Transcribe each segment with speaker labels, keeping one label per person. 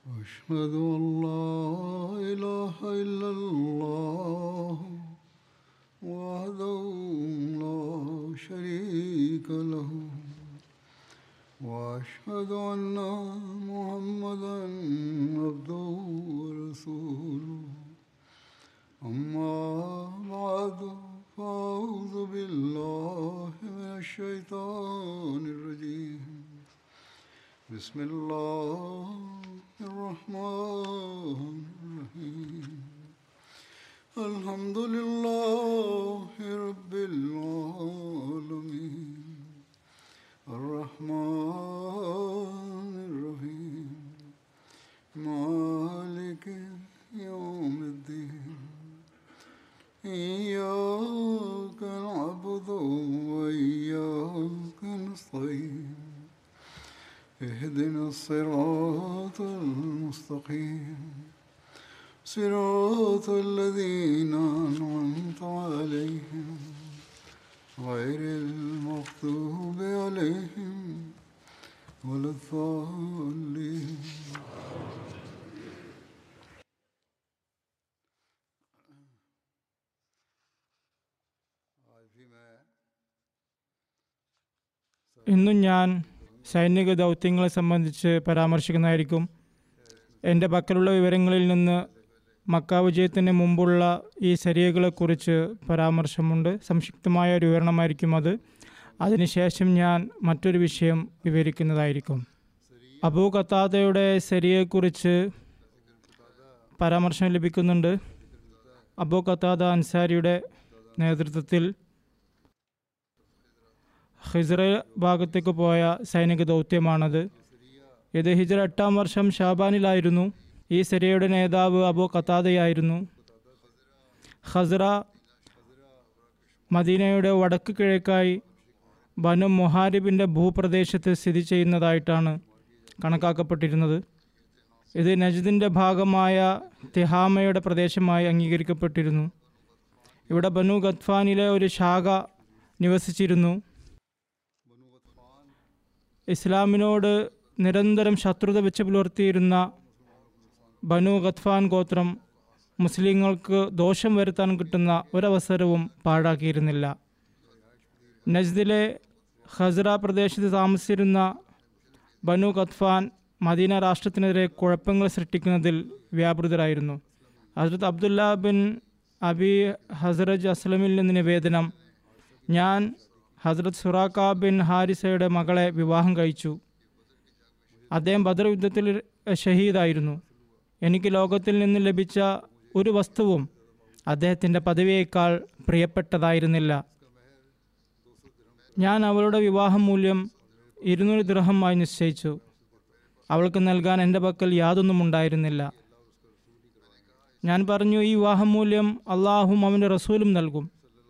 Speaker 1: أشهد أن لا إله إلا الله وحده لا شريك له وأشهد أن محمدا عبده ورسوله أما بعد فأعوذ بالله من الشيطان الرجيم بسم الله الرحمن الرحيم الحمد لله رب العالمين الرحمن الرحيم مالك يوم الدين إياك نعبد وإياك نستعين اهدنا الصراط المستقيم صراط الذين أنعمت عليهم غير المغضوب عليهم ولا الضالين
Speaker 2: ഇന്നും ഞാൻ സൈനിക ദൗത്യങ്ങളെ സംബന്ധിച്ച് പരാമർശിക്കുന്നതായിരിക്കും എൻ്റെ പക്കലുള്ള വിവരങ്ങളിൽ നിന്ന് മക്ക വിജയത്തിന് മുമ്പുള്ള ഈ സരിയകളെക്കുറിച്ച് പരാമർശമുണ്ട് സംക്ഷിപ്തമായ ഒരു വിവരണമായിരിക്കും അത് അതിനുശേഷം ഞാൻ മറ്റൊരു വിഷയം വിവരിക്കുന്നതായിരിക്കും അബൂ ഖത്താദയുടെ സരിയെക്കുറിച്ച് പരാമർശം ലഭിക്കുന്നുണ്ട് അബൂ ഖത്താദ അൻസാരിയുടെ നേതൃത്വത്തിൽ ഹിജ്റ ഭാഗത്തേക്ക് പോയ സൈനിക ദൗത്യമാണത് ഇത് ഹിജ്റ എട്ടാം വർഷം ഷാബാനിലായിരുന്നു ഈ സെരിയയുടെ നേതാവ് അബു ഖത്താദയായിരുന്നു ഖസ്റ മദീനയുടെ വടക്ക് കിഴക്കായി ബനു മുഹാരിബിൻ്റെ ഭൂപ്രദേശത്ത് സ്ഥിതി ചെയ്യുന്നതായിട്ടാണ് കണക്കാക്കപ്പെട്ടിരുന്നത് ഇത് നജ്ദിൻ്റെ ഭാഗമായ തിഹാമയുടെ പ്രദേശമായി അംഗീകരിക്കപ്പെട്ടിരുന്നു ഇവിടെ ബനു ഗത്ഫാനിലെ ഒരു ശാഖ നിവസിച്ചിരുന്നു ഇസ്ലാമിനോട് നിരന്തരം ശത്രുത വെച്ച് പുലർത്തിയിരുന്ന ബനു ഖത്ഫാൻ ഗോത്രം മുസ്ലിങ്ങൾക്ക് ദോഷം വരുത്താൻ കിട്ടുന്ന ഒരവസരവും പാഴാക്കിയിരുന്നില്ല നജ്ദിലെ ഹസ്ര പ്രദേശത്ത് താമസിച്ചിരുന്ന ബനു ഖത്ഫാൻ മദീന രാഷ്ട്രത്തിനെതിരെ കുഴപ്പങ്ങൾ സൃഷ്ടിക്കുന്നതിൽ വ്യാപൃതരായിരുന്നു ഹസ്രത്ത് അബ്ദുല്ല ബിൻ അബി ഹസ്രജ് അസ്ലമിൽ നിന്ന് നിവേദനം ഞാൻ ഹസ്രത് സുറാക്ക ബിൻ ഹാരിസയുടെ മകളെ വിവാഹം കഴിച്ചു അദ്ദേഹം ബദർ യുദ്ധത്തിൽ ഷഹീദായിരുന്നു എനിക്ക് ലോകത്തിൽ നിന്ന് ലഭിച്ച ഒരു വസ്തുവും അദ്ദേഹത്തിൻ്റെ പദവിയേക്കാൾ പ്രിയപ്പെട്ടതായിരുന്നില്ല ഞാൻ അവളുടെ വിവാഹ മൂല്യം ഇരുന്നൂറ് ദൃഹമായി നിശ്ചയിച്ചു അവൾക്ക് നൽകാൻ എൻ്റെ പക്കൽ യാതൊന്നും ഉണ്ടായിരുന്നില്ല ഞാൻ പറഞ്ഞു ഈ വിവാഹമൂല്യം അള്ളാഹും അവൻ്റെ റസൂലും നൽകും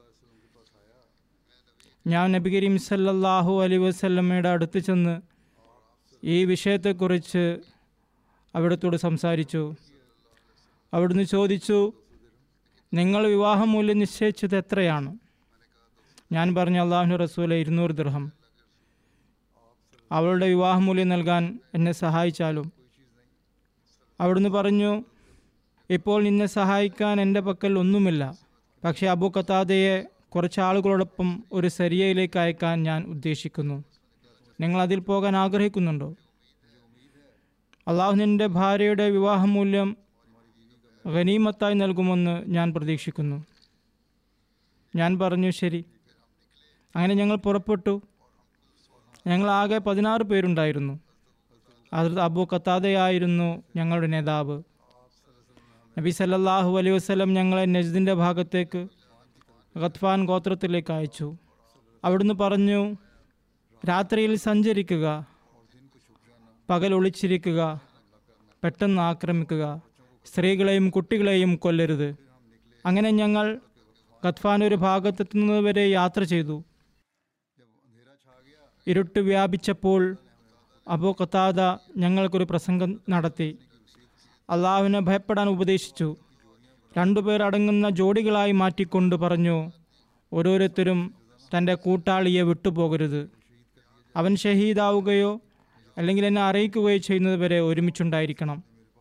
Speaker 2: ഞാൻ നബി കരീം സല്ലല്ലാഹു അലൈ വസല്ലമ്മയുടെ അടുത്ത് ചെന്ന് ഈ വിഷയത്തെക്കുറിച്ച് അവിടത്തോട് സംസാരിച്ചു അവിടുന്ന് ചോദിച്ചു നിങ്ങൾ വിവാഹമൂല്യം നിശ്ചയിച്ചത് എത്രയാണ് ഞാൻ പറഞ്ഞു അള്ളാഹു റസൂലെ ഇരുന്നൂറ് ദൃഹം അവളുടെ വിവാഹമൂല്യം നൽകാൻ എന്നെ സഹായിച്ചാലും അവിടുന്ന് പറഞ്ഞു ഇപ്പോൾ നിന്നെ സഹായിക്കാൻ എൻ്റെ പക്കൽ ഒന്നുമില്ല പക്ഷേ അബു കത്താദയെ കുറച്ച് ആളുകളോടൊപ്പം ഒരു സരിയയിലേക്ക് അയക്കാൻ ഞാൻ ഉദ്ദേശിക്കുന്നു നിങ്ങൾ അതിൽ പോകാൻ ആഗ്രഹിക്കുന്നുണ്ടോ അള്ളാഹുവിൻ്റെ ഭാര്യയുടെ വിവാഹമൂല്യം ഖനീമത്തായി നൽകുമെന്ന് ഞാൻ പ്രതീക്ഷിക്കുന്നു ഞാൻ പറഞ്ഞു ശരി അങ്ങനെ ഞങ്ങൾ പുറപ്പെട്ടു ഞങ്ങൾ ആകെ പതിനാറ് പേരുണ്ടായിരുന്നു അതിൽ അബു കത്താദയായിരുന്നു ഞങ്ങളുടെ നേതാവ് നബി സല്ലല്ലാഹു അലൈഹി വസ്ലം ഞങ്ങളെ നജ്ദിൻ്റെ ഭാഗത്തേക്ക് ഖത്ഫാൻ ഗോത്രത്തിലേക്ക് അയച്ചു അവിടുന്ന് പറഞ്ഞു രാത്രിയിൽ സഞ്ചരിക്കുക പകൽ ഒളിച്ചിരിക്കുക പെട്ടെന്ന് ആക്രമിക്കുക സ്ത്രീകളെയും കുട്ടികളെയും കൊല്ലരുത് അങ്ങനെ ഞങ്ങൾ ഖത്ഫാൻ ഒരു ഭാഗത്തെത്തുന്നതുവരെ യാത്ര ചെയ്തു ഇരുട്ട് വ്യാപിച്ചപ്പോൾ അബൂ ഖത്താദ ഞങ്ങൾക്കൊരു പ്രസംഗം നടത്തി അള്ളാഹുവിനെ ഭയപ്പെടാൻ ഉപദേശിച്ചു രണ്ടുപേർ അടങ്ങുന്ന ജോഡികളായി മാറ്റിക്കൊണ്ട് പറഞ്ഞു ഓരോരുത്തരും തൻ്റെ കൂട്ടാളിയെ വിട്ടുപോകരുത് അവൻ ഷഹീദാവുകയോ അല്ലെങ്കിൽ എന്നെ അറിയിക്കുകയോ ചെയ്യുന്നത് വരെ ഒരുമിച്ചുണ്ടായിരിക്കണം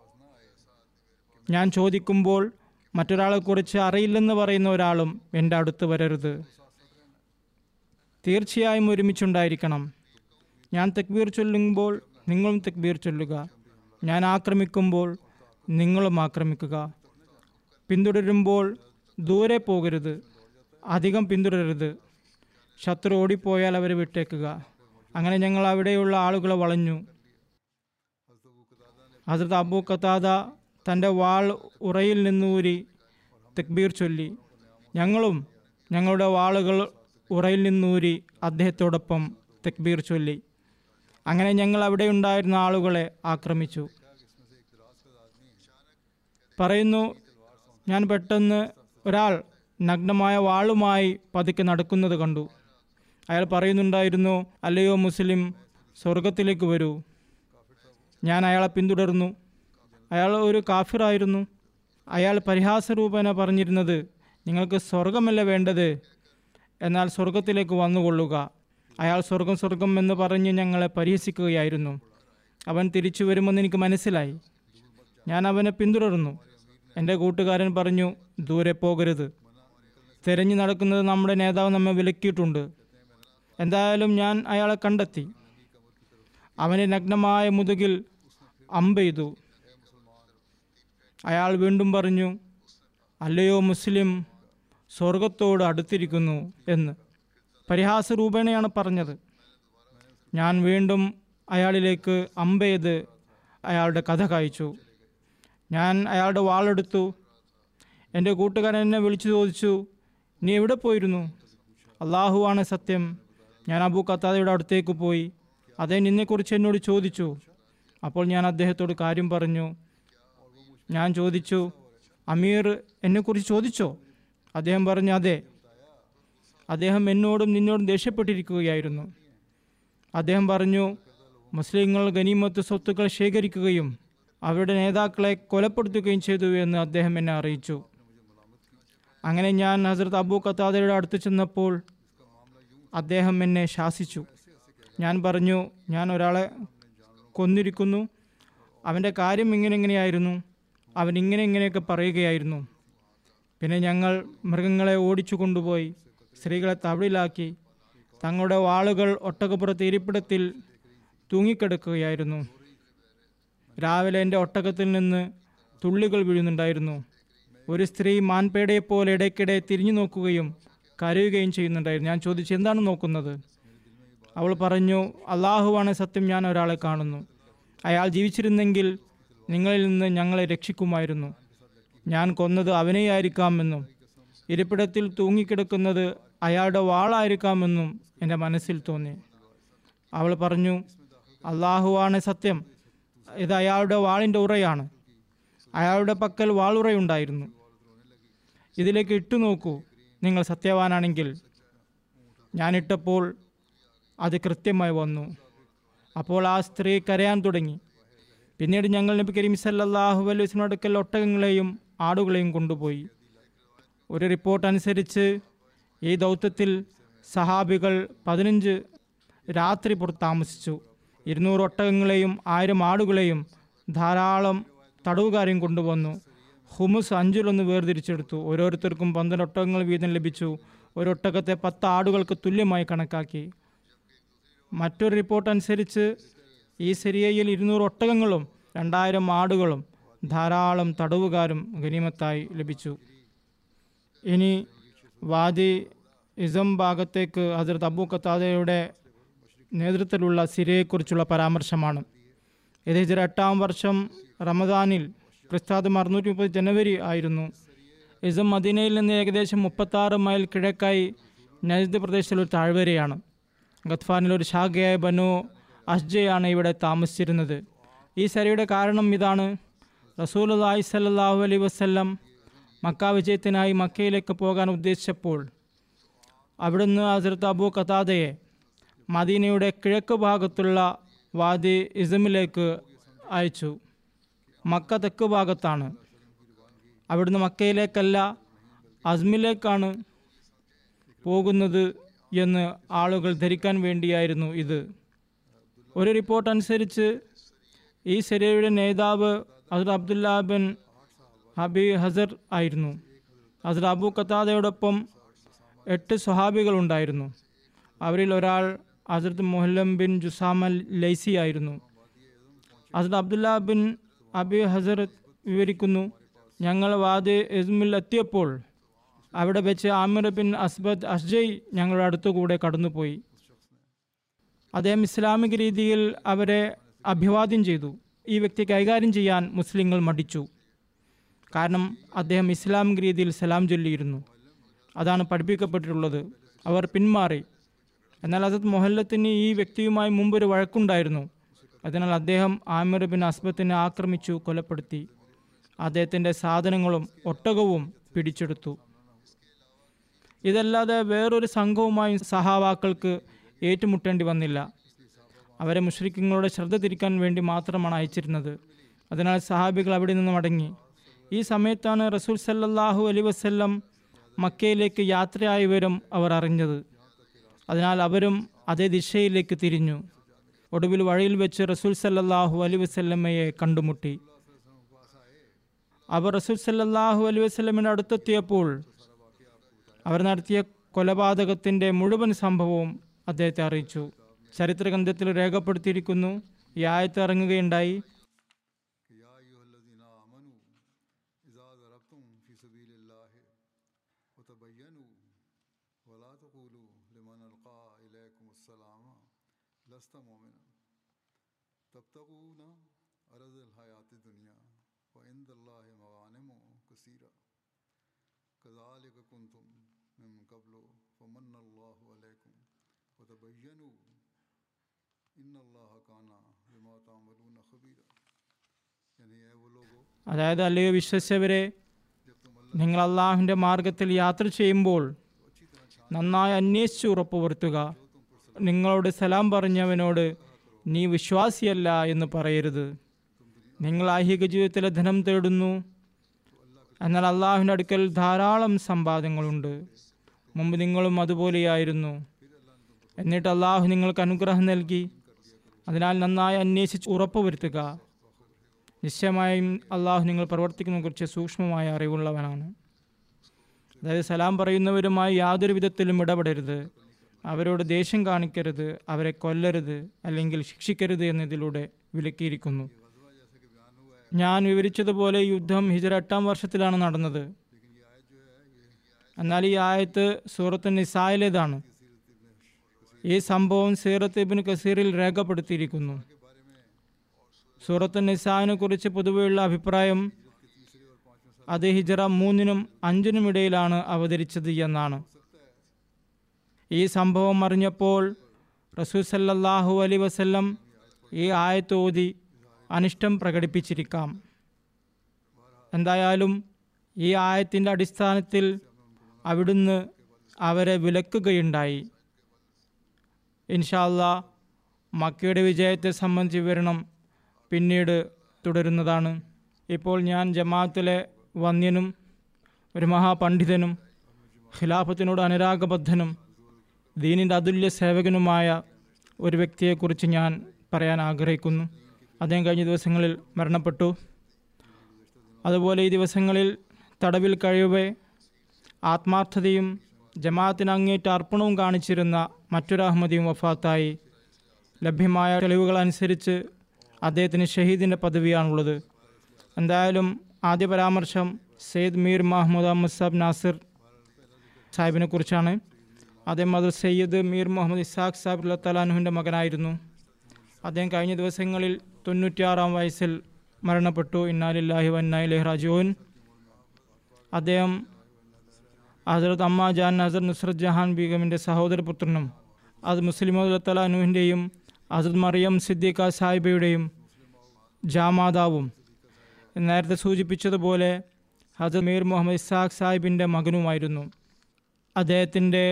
Speaker 2: ഞാൻ ചോദിക്കുമ്പോൾ മറ്റൊരാളെക്കുറിച്ച് അറിയില്ലെന്ന് പറയുന്ന ഒരാളും എൻ്റെ അടുത്ത് വരരുത് തീർച്ചയായും ഒരുമിച്ചുണ്ടായിരിക്കണം ഞാൻ തെക്ബീർ ചൊല്ലുമ്പോൾ നിങ്ങളും തെക്ബീർ ചൊല്ലുക ഞാൻ ആക്രമിക്കുമ്പോൾ നിങ്ങളും ആക്രമിക്കുക പിന്തുടരുമ്പോൾ ദൂരെ പോകരുത് അധികം പിന്തുടരരുത് ശത്രു ഓടിപ്പോയാൽ അവരെ വിട്ടേക്കുക അങ്ങനെ ഞങ്ങൾ അവിടെയുള്ള ആളുകളെ വളഞ്ഞു ഹസ്രത്ത് അബൂ കത്താദ തൻ്റെ വാൾ ഉറയിൽ നിന്നൂരി തെക്ബീർ ചൊല്ലി ഞങ്ങളും ഞങ്ങളുടെ വാളുകൾ ഉറയിൽ നിന്നൂരി അദ്ദേഹത്തോടൊപ്പം തെക്ബീർ ചൊല്ലി അങ്ങനെ ഞങ്ങൾ അവിടെ ഉണ്ടായിരുന്ന ആളുകളെ ആക്രമിച്ചു പറയുന്നു ഞാൻ പെട്ടെന്ന് ഒരാൾ നഗ്നമായ വാളുമായി പതുക്കെ നടക്കുന്നത് കണ്ടു അയാൾ പറയുന്നുണ്ടായിരുന്നു അല്ലയോ മുസ്ലിം സ്വർഗത്തിലേക്ക് വരൂ ഞാൻ അയാളെ പിന്തുടർന്നു അയാൾ ഒരു കാഫിറായിരുന്നു അയാൾ പരിഹാസരൂപേണ പറഞ്ഞിരുന്നത് നിങ്ങൾക്ക് സ്വർഗമല്ല വേണ്ടത് എന്നാൽ സ്വർഗത്തിലേക്ക് വന്നുകൊള്ളുക അയാൾ സ്വർഗം സ്വർഗം എന്ന് പറഞ്ഞ് ഞങ്ങളെ പരിഹസിക്കുകയായിരുന്നു അവൻ തിരിച്ചു വരുമെന്ന് എനിക്ക് മനസ്സിലായി ഞാൻ അവനെ പിന്തുടർന്നു എൻ്റെ കൂട്ടുകാരൻ പറഞ്ഞു ദൂരെ പോകരുത് തിരഞ്ഞു നടക്കുന്നത് നമ്മുടെ നേതാവ് നമ്മെ വിലക്കിയിട്ടുണ്ട് എന്തായാലും ഞാൻ അയാളെ കണ്ടെത്തി അവനെ നഗ്നമായ മുതുകിൽ അമ്പെയ്തു അയാൾ വീണ്ടും പറഞ്ഞു അല്ലയോ മുസ്ലിം സ്വർഗത്തോട് അടുത്തിരിക്കുന്നു എന്ന് പരിഹാസരൂപേണയാണ് പറഞ്ഞത് ഞാൻ വീണ്ടും അയാളിലേക്ക് അമ്പെയ്ത് അയാളുടെ കഥ കായ്ച്ചു ഞാൻ അയാളുടെ വാളെടുത്തു എൻ്റെ കൂട്ടുകാരൻ എന്നെ വിളിച്ചു ചോദിച്ചു നീ എവിടെ പോയിരുന്നു അള്ളാഹുവാണ് സത്യം ഞാൻ അബു കത്താദയുടെ അടുത്തേക്ക് പോയി അദ്ദേഹം നിന്നെക്കുറിച്ച് എന്നോട് ചോദിച്ചു അപ്പോൾ ഞാൻ അദ്ദേഹത്തോട് കാര്യം പറഞ്ഞു ഞാൻ ചോദിച്ചു അമീർ എന്നെക്കുറിച്ച് ചോദിച്ചോ അദ്ദേഹം പറഞ്ഞു അതെ അദ്ദേഹം എന്നോടും നിന്നോടും ദേഷ്യപ്പെട്ടിരിക്കുകയായിരുന്നു അദ്ദേഹം പറഞ്ഞു മുസ്ലിങ്ങൾ ഗനീമത്ത് സ്വത്തുക്കൾ ശേഖരിക്കുകയും അവരുടെ നേതാക്കളെ കൊലപ്പെടുത്തുകയും ചെയ്തു എന്ന് അദ്ദേഹം എന്നെ അറിയിച്ചു അങ്ങനെ ഞാൻ ഹസരത്ത് അബൂ ഖത്താദയുടെ അടുത്ത് ചെന്നപ്പോൾ അദ്ദേഹം എന്നെ ശാസിച്ചു ഞാൻ പറഞ്ഞു ഞാൻ ഒരാളെ കൊന്നിരിക്കുന്നു അവൻ്റെ കാര്യം ഇങ്ങനെ ഇങ്ങനെയായിരുന്നു അവൻ ഇങ്ങനെ ഇങ്ങനെയൊക്കെ പറയുകയായിരുന്നു പിന്നെ ഞങ്ങൾ മൃഗങ്ങളെ ഓടിച്ചു കൊണ്ടുപോയി സ്ത്രീകളെ തവിടിലാക്കി തങ്ങളുടെ വാളുകൾ ഒട്ടകപ്പുറത്ത് ഇരിപ്പിടത്തിൽ തൂങ്ങിക്കിടക്കുകയായിരുന്നു രാവിലെ എൻ്റെ ഒട്ടകത്തിൽ നിന്ന് തുള്ളികൾ വീഴുന്നുണ്ടായിരുന്നു ഒരു സ്ത്രീ മാൻപേടയെപ്പോലെ ഇടയ്ക്കിടെ തിരിഞ്ഞു നോക്കുകയും കരയുകയും ചെയ്യുന്നുണ്ടായിരുന്നു ഞാൻ ചോദിച്ചു എന്താണ് നോക്കുന്നത് അവൾ പറഞ്ഞു അള്ളാഹുവാണ് സത്യം ഞാൻ ഒരാളെ കാണുന്നു അയാൾ ജീവിച്ചിരുന്നെങ്കിൽ നിങ്ങളിൽ നിന്ന് ഞങ്ങളെ രക്ഷിക്കുമായിരുന്നു ഞാൻ കൊന്നത് അവനെയായിരിക്കാമെന്നും ഇരിപ്പിടത്തിൽ തൂങ്ങിക്കിടക്കുന്നത് അയാളുടെ വാളായിരിക്കാമെന്നും എൻ്റെ മനസ്സിൽ തോന്നി അവൾ പറഞ്ഞു അള്ളാഹുവാണ് സത്യം ഇത് അയാളുടെ വാളിൻ്റെ ഉറയാണ് അയാളുടെ പക്കൽ വാളുറയുണ്ടായിരുന്നു ഇതിലേക്ക് ഇട്ടു നോക്കൂ നിങ്ങൾ സത്യവാനാണെങ്കിൽ ഞാനിട്ടപ്പോൾ അത് കൃത്യമായി വന്നു അപ്പോൾ ആ സ്ത്രീ കരയാൻ തുടങ്ങി പിന്നീട് ഞങ്ങൾ നബി കരീം സല്ലല്ലാഹു അലൈഹി വസല്ലം അടുക്കൽ ഒട്ടകങ്ങളെയും ആടുകളെയും കൊണ്ടുപോയി ഒരു റിപ്പോർട്ട് അനുസരിച്ച് ഈ ദൗത്യത്തിൽ സഹാബികൾ പതിനഞ്ച് രാത്രി പുറത്ത് താമസിച്ചു ഇരുന്നൂറ് ഒട്ടകങ്ങളെയും ആയിരം ആടുകളെയും ധാരാളം തടവുകാരെയും കൊണ്ടുവന്നു ഹുമുസ് അഞ്ചിലൊന്ന് വേർതിരിച്ചെടുത്തു ഓരോരുത്തർക്കും പന്ത്രണ്ട് ഒട്ടകങ്ങൾ വീതം ലഭിച്ചു ഒരു ഒട്ടകത്തെ പത്ത് ആടുകൾക്ക് തുല്യമായി കണക്കാക്കി മറ്റൊരു റിപ്പോർട്ട് അനുസരിച്ച് ഈ സിറിയയിൽ ഇരുന്നൂറ് ഒട്ടകങ്ങളും രണ്ടായിരം ആടുകളും ധാരാളം തടവുകാരും ഗനീമത്തായി ലഭിച്ചു ഇനി വാദി ഇസം ഭാഗത്തേക്ക് ഹസരത്ത് അബൂ ഖത്താദയുടെ നേതൃത്വത്തിലുള്ള സിരിയയെക്കുറിച്ചുള്ള പരാമർശമാണ് ഇത് ഹിജറ എട്ടാം വർഷം റമദാനിൽ ക്രിസ്താദം അറുന്നൂറ്റി മുപ്പത് ജനുവരി ആയിരുന്നു ഇസം മദീനയിൽ നിന്ന് ഏകദേശം മുപ്പത്താറ് മൈൽ കിഴക്കായി നജ്ദ് പ്രദേശത്തിലെ ഒരു താഴ്വരയാണ് ഗത്ഫാനിൽ ഒരു ശാഖയായ ബനു അഷ്ജയാണ് ഇവിടെ താമസിച്ചിരുന്നത് ഈ സരിയുടെ കാരണം ഇതാണ് റസൂൽ അലൈഹി സല്ലാഹു അലൈ വസ്ല്ലം മക്ക വിജയത്തിനായി മക്കയിലേക്ക് പോകാൻ ഉദ്ദേശിച്ചപ്പോൾ അവിടുന്ന് ഹസരത്ത് അബൂ ഖത്താദയെ മദീനയുടെ കിഴക്ക് ഭാഗത്തുള്ള വാദി ഇസമിലേക്ക് അയച്ചു മക്ക തെക്ക് ഭാഗത്താണ് അവിടുന്ന് മക്കയിലേക്കല്ല അസ്മിലേക്കാണ് പോകുന്നത് എന്ന് ആളുകൾ ധരിക്കാൻ വേണ്ടിയായിരുന്നു ഇത് ഒരു റിപ്പോർട്ട് അനുസരിച്ച് ഈ സെരിയയുടെ നേതാവ് ഹസരത് അബ്ദുല്ല ബിൻ അബി ഹസർ ആയിരുന്നു ഹസർ അബു ഖത്താദയോടൊപ്പം എട്ട് സ്വഹാബികളുണ്ടായിരുന്നു അവരിൽ ഒരാൾ ഹസരത്ത് മുഹല്ലം ബിൻ ജുസാമ ലൈസി ആയിരുന്നു ഹസരത്ത് അബ്ദുല്ല ബിൻ അബി ഹസരത്ത് വിവരിക്കുന്നു ഞങ്ങൾ വാദ് ഇസ്മിൽ എത്തിയപ്പോൾ അവിടെ വെച്ച് ആമിർ ബിൻ അസ്ബദ് അഷ്ജയ് ഞങ്ങളുടെ അടുത്തുകൂടെ കടന്നുപോയി അദ്ദേഹം ഇസ്ലാമിക രീതിയിൽ അവരെ അഭിവാദ്യം ചെയ്തു ഈ വ്യക്തി കൈകാര്യം ചെയ്യാൻ മുസ്ലിങ്ങൾ മടിച്ചു കാരണം അദ്ദേഹം ഇസ്ലാമിക രീതിയിൽ സലാം ചൊല്ലിയിരുന്നു അതാണ് പഠിപ്പിക്കപ്പെട്ടിട്ടുള്ളത് അവർ പിന്മാറി എന്നാൽ അസത് മൊഹല്ലത്തിന് ഈ വ്യക്തിയുമായി മുമ്പൊരു വഴക്കുണ്ടായിരുന്നു അതിനാൽ അദ്ദേഹം ആമിർ ബിൻ അസ്ബത്തിനെ ആക്രമിച്ചു കൊലപ്പെടുത്തി അദ്ദേഹത്തിൻ്റെ സാധനങ്ങളും ഒട്ടകവും പിടിച്ചെടുത്തു ഇതല്ലാതെ വേറൊരു സംഘവുമായി സഹാവാക്കൾക്ക് ഏറ്റുമുട്ടേണ്ടി വന്നില്ല അവരെ മുഷ്രിഖുകളുടെ ശ്രദ്ധ തിരിക്കാൻ വേണ്ടി മാത്രമാണ് അയച്ചിരുന്നത് അതിനാൽ സഹാബികൾ അവിടെ നിന്ന് മടങ്ങി ഈ സമയത്താണ് റസൂൽ സല്ലല്ലാഹു അലൈ വസല്ലം മക്കയിലേക്ക് യാത്രയായ വിവരം അവർ അറിഞ്ഞത് അതിനാൽ അവരും അതേ ദിശയിലേക്ക് തിരിഞ്ഞു ഒടുവിൽ വഴിയിൽ വെച്ച് റസൂൽ സല്ലല്ലാഹു അലൈ വസല്ലമ്മയെ കണ്ടുമുട്ടി അവർ റസൂൽ സല്ലല്ലാഹു അലൈ വസല്ലമിൻ്റെ അടുത്തെത്തിയപ്പോൾ അവർ നടത്തിയ കൊലപാതകത്തിൻ്റെ മുഴുവൻ സംഭവവും അദ്ദേഹത്തെ അറിയിച്ചു ചരിത്രഗ്രന്ഥത്തിൽ രേഖപ്പെടുത്തിയിരിക്കുന്നു ഈ ആയത്ത് ഇറങ്ങുകയുണ്ടായി
Speaker 1: कि या अय्युहल्लज़ीन आमनू इज़ा ज़रबतुम फ़ी सबीलिल्लाहि वतबय्यनु वला तक़ूलू लिमन अलक़ा इलैकुम अस्सलाम लस्त मुमिना तब्तगून अरज़ अलहयात दुनिया व इंदल्लाहि मगानिम कसीरा कज़ालिक कुंतुम मिन क़ब्लु फमन्न अल्लाहु अलैकुम वतबय्यनु इन्नल्लाह काना बिमा तामलून खबीरा यानी है वो लोगों
Speaker 2: അതായത് അല്ലയോ വിശ്വസിച്ചവരെ നിങ്ങൾ അള്ളാഹുവിൻ്റെ മാർഗത്തിൽ യാത്ര ചെയ്യുമ്പോൾ നന്നായി അന്വേഷിച്ച് ഉറപ്പുവരുത്തുക നിങ്ങളോട് സലാം പറഞ്ഞവനോട് നീ വിശ്വാസിയല്ല എന്ന് പറയരുത് നിങ്ങൾ ഐഹിക ജീവിതത്തിലെ ധനം തേടുന്നു എന്നാൽ അള്ളാഹുവിൻ്റെ അടുക്കൽ ധാരാളം സമ്പാദ്യങ്ങളുണ്ട് മുമ്പ് നിങ്ങളും അതുപോലെയായിരുന്നു എന്നിട്ട് അള്ളാഹു നിങ്ങൾക്ക് അനുഗ്രഹം നൽകി അതിനാൽ നന്നായി അന്വേഷിച്ച് ഉറപ്പുവരുത്തുക നിശ്ചയമായും അള്ളാഹു നിങ്ങൾ പ്രവർത്തിക്കുന്നതിനെക്കുറിച്ച് സൂക്ഷ്മമായ അറിവുള്ളവനാണ് അതായത് സലാം പറയുന്നവരുമായി യാതൊരു വിധത്തിലും ഇടപെടരുത് അവരോട് ദേഷ്യം കാണിക്കരുത് അവരെ കൊല്ലരുത് അല്ലെങ്കിൽ ശിക്ഷിക്കരുത് എന്നതിലൂടെ വിലക്കിയിരിക്കുന്നു ഞാൻ വിവരിച്ചതുപോലെ ഈ യുദ്ധം ഹിജറ എട്ടാം വർഷത്തിലാണ് നടന്നത് എന്നാൽ ഈ ആയത്ത് സൂറത്ത് നിസായിലേതാണ് ഈ സംഭവം സീറത്ത് ഇബിൻ കസീറിൽ രേഖപ്പെടുത്തിയിരിക്കുന്നു സൂറത്ത് നിസാഹിനെ കുറിച്ച് പൊതുവെയുള്ള അഭിപ്രായം അത് ഹിജറ മൂന്നിനും അഞ്ചിനും ഇടയിലാണ് അവതരിച്ചത് എന്നാണ് ഈ സംഭവം അറിഞ്ഞപ്പോൾ റസൂൽ സല്ലല്ലാഹു അലൈ വസല്ലം ഈ ആയത്ത് ഓതി അനിഷ്ടം പ്രകടിപ്പിച്ചിരിക്കാം എന്തായാലും ഈ ആയത്തിൻ്റെ അടിസ്ഥാനത്തിൽ അവിടുന്ന് അവരെ വിലക്കുകയുണ്ടായി ഇൻഷാല്ല മക്കയുടെ വിജയത്തെ സംബന്ധിച്ച് വിവരണം പിന്നീട് തുടരുന്നതാണ് ഇപ്പോൾ ഞാൻ ജമാഅത്തിലെ വന്യനും ഒരു മഹാപണ്ഡിതനും ഖിലാഫത്തിനോട് അനുരാഗബദ്ധനും ദീനിൻ്റെ അതുല്യ സേവകനുമായ ഒരു വ്യക്തിയെക്കുറിച്ച് ഞാൻ പറയാൻ ആഗ്രഹിക്കുന്നു അദ്ദേഹം കഴിഞ്ഞ ദിവസങ്ങളിൽ മരണപ്പെട്ടു അതുപോലെ ഈ ദിവസങ്ങളിൽ തടവിൽ കഴിയവേ ആത്മാർത്ഥതയും ജമാഅത്തിന് അങ്ങേറ്റ അർപ്പണവും കാണിച്ചിരുന്ന മറ്റൊരു അഹമ്മദിയും വഫാത്തായി ലഭ്യമായ തെളിവുകൾ അനുസരിച്ച് അദ്ദേഹത്തിന് ഷഹീദിൻ്റെ പദവിയാണുള്ളത് എന്തായാലും ആദ്യ പരാമർശം സെയ്ദ് മീർ മഹമ്മദ് അഹമ്മദ് സാബ് നാസിർ സാഹിബിനെ കുറിച്ചാണ് അദ്ദേഹം അത് സയ്യിദ് മീർ മുഹമ്മദ് ഇസാഖ് സാഹിബ് തലാനുവിൻ്റെ മകനായിരുന്നു അദ്ദേഹം കഴിഞ്ഞ ദിവസങ്ങളിൽ തൊണ്ണൂറ്റിയാറാം വയസ്സിൽ മരണപ്പെട്ടു ഇന്നാലില്ലാഹി വന്നായി റാജുവിൻ അദ്ദേഹം ഹസരത്ത് അമ്മ ജാൻ ഹസർ നുസ്രത് ജഹാൻ ബീഗമിൻ്റെ സഹോദരപുത്രനും അത് മുസ്ലിം തലാനുവിൻ്റെയും ഹസരത് മറിയം സിദ്ദീഖ സാഹിബയുടെയും ജാമാതാവും നേരത്തെ സൂചിപ്പിച്ചതുപോലെ ഹസരത് മീർ മുഹമ്മദ് ഇസാഖ് സാഹിബിൻ്റെ മകനുമായിരുന്നു അദ്ദേഹത്തിൻ്റെ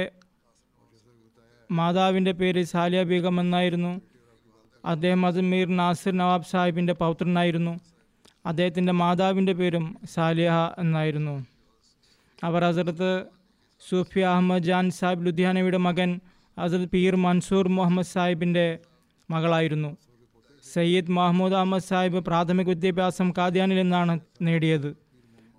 Speaker 2: മാതാവിൻ്റെ പേര് സാലിയ ബീഗം എന്നായിരുന്നു അദ്ദേഹം അത് മീർ നാസിർ നവാബ് സാഹിബിൻ്റെ പൗത്രനായിരുന്നു അദ്ദേഹത്തിൻ്റെ മാതാവിൻ്റെ പേരും സാലിഹ എന്നായിരുന്നു അവർ ഹസരത്ത് സൂഫി അഹമ്മദ് ജാൻ സാഹിബ് ലുധിയാനയുടെ മകൻ ഹസരത്ത് പീർ മൻസൂർ മുഹമ്മദ് സാഹിബിൻ്റെ മകളായിരുന്നു സയ്യിദ് മഹമ്മൂദ് അഹമ്മദ് സാഹിബ് പ്രാഥമിക വിദ്യാഭ്യാസം കാദ്യാനിൽ നിന്നാണ് നേടിയത്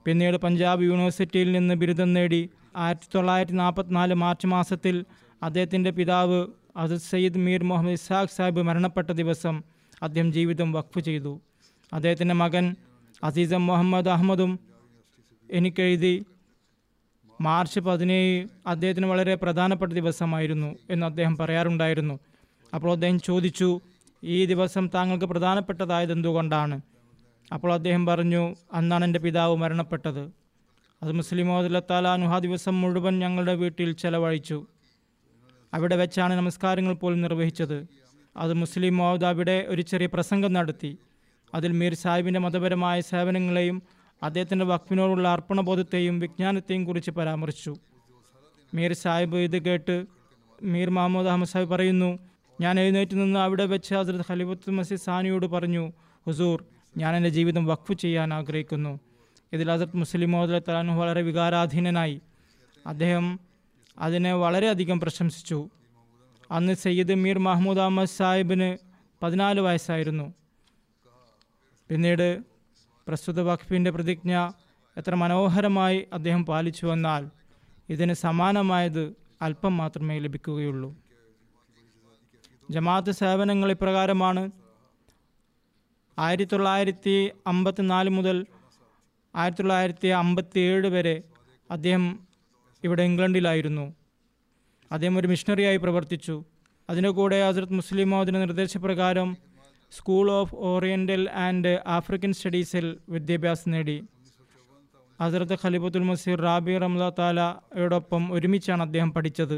Speaker 2: പിന്നീട് പഞ്ചാബ് യൂണിവേഴ്സിറ്റിയിൽ നിന്ന് ബിരുദം നേടി ആയിരത്തി തൊള്ളായിരത്തി നാൽപ്പത്തിനാല് മാർച്ച് മാസത്തിൽ അദ്ദേഹത്തിൻ്റെ പിതാവ് അസദ് സയ്യിദ് മീർ മുഹമ്മദ് ഇസാഖ് സാഹിബ് മരണപ്പെട്ട ദിവസം അദ്ദേഹം ജീവിതം വഖഫ് ചെയ്തു അദ്ദേഹത്തിൻ്റെ മകൻ അസീസം മുഹമ്മദ് അഹമ്മദും എനിക്കെഴുതി മാർച്ച് പതിനേഴ് അദ്ദേഹത്തിന് വളരെ പ്രധാനപ്പെട്ട ദിവസമായിരുന്നു എന്ന് അദ്ദേഹം പറയാറുണ്ടായിരുന്നു അപ്പോൾ അദ്ദേഹം ചോദിച്ചു ഈ ദിവസം താങ്കൾക്ക് പ്രധാനപ്പെട്ടതായത് എന്തുകൊണ്ടാണ് അപ്പോൾ അദ്ദേഹം പറഞ്ഞു അന്നാണ് എൻ്റെ പിതാവ് മരണപ്പെട്ടത് അത് മുസ്ലിം മോദലത്താലാനു ആ ദിവസം മുഴുവൻ ഞങ്ങളുടെ വീട്ടിൽ ചെലവഴിച്ചു അവിടെ വെച്ചാണ് നമസ്കാരങ്ങൾ പോലും നിർവഹിച്ചത് അത് മുസ്ലിം മോദ് അവിടെ ഒരു ചെറിയ പ്രസംഗം നടത്തി അതിൽ മീർ സാഹിബിൻ്റെ മതപരമായ സേവനങ്ങളെയും അദ്ദേഹത്തിൻ്റെ വക്ഫിനോടുള്ള അർപ്പണബോധത്തെയും വിജ്ഞാനത്തെയും കുറിച്ച് പരാമർശിച്ചു മീർ സാഹിബ് ഇത് കേട്ട് മീർ മുഹമ്മദ് അഹമ്മദ് സാഹിബ് പറയുന്നു ഞാൻ എഴുന്നേറ്റ് നിന്ന് അവിടെ വെച്ച് ഹസ്രത് ഖലീഫത്ത് മസീദ് സാനിയോട് പറഞ്ഞു ഹുസൂർ ഞാൻ എൻ്റെ ജീവിതം വഖഫ് ചെയ്യാൻ ആഗ്രഹിക്കുന്നു ഇതിൽ ഹസരത് മുസ്ലിം മോദ് തലാനു വളരെ വികാരാധീനനായി അദ്ദേഹം അതിനെ വളരെയധികം പ്രശംസിച്ചു അന്ന് സയ്യിദ് മീർ മഹ്മൂദ് അഹമ്മദ് സാഹിബിന് പതിനാല് വയസ്സായിരുന്നു പിന്നീട് പ്രസ്തുത വഖഫിൻ്റെ പ്രതിജ്ഞ എത്ര മനോഹരമായി അദ്ദേഹം പാലിച്ചു എന്നാൽ ഇതിന് സമാനമായത് അല്പം മാത്രമേ ലഭിക്കുകയുള്ളൂ ജമാഅത്ത് സേവനങ്ങൾ ഇപ്രകാരമാണ് ആയിരത്തി തൊള്ളായിരത്തി അമ്പത്തിനാല് മുതൽ ആയിരത്തി തൊള്ളായിരത്തി അമ്പത്തി ഏഴ് വരെ അദ്ദേഹം ഇവിടെ ഇംഗ്ലണ്ടിലായിരുന്നു അദ്ദേഹം ഒരു മിഷണറിയായി പ്രവർത്തിച്ചു അതിൻ്റെ കൂടെ ഹസരത് മുസ്ലിം മോദിൻ്റെ നിർദ്ദേശപ്രകാരം school of oriental and African സ്റ്റഡീസിൽ വിദ്യാഭ്യാസം നേടി ഹസരത്ത് ഖലീഫത്തുൽ മസീർ റാബി റംല താലയോടൊപ്പം ഒരുമിച്ചാണ് അദ്ദേഹം പഠിച്ചത്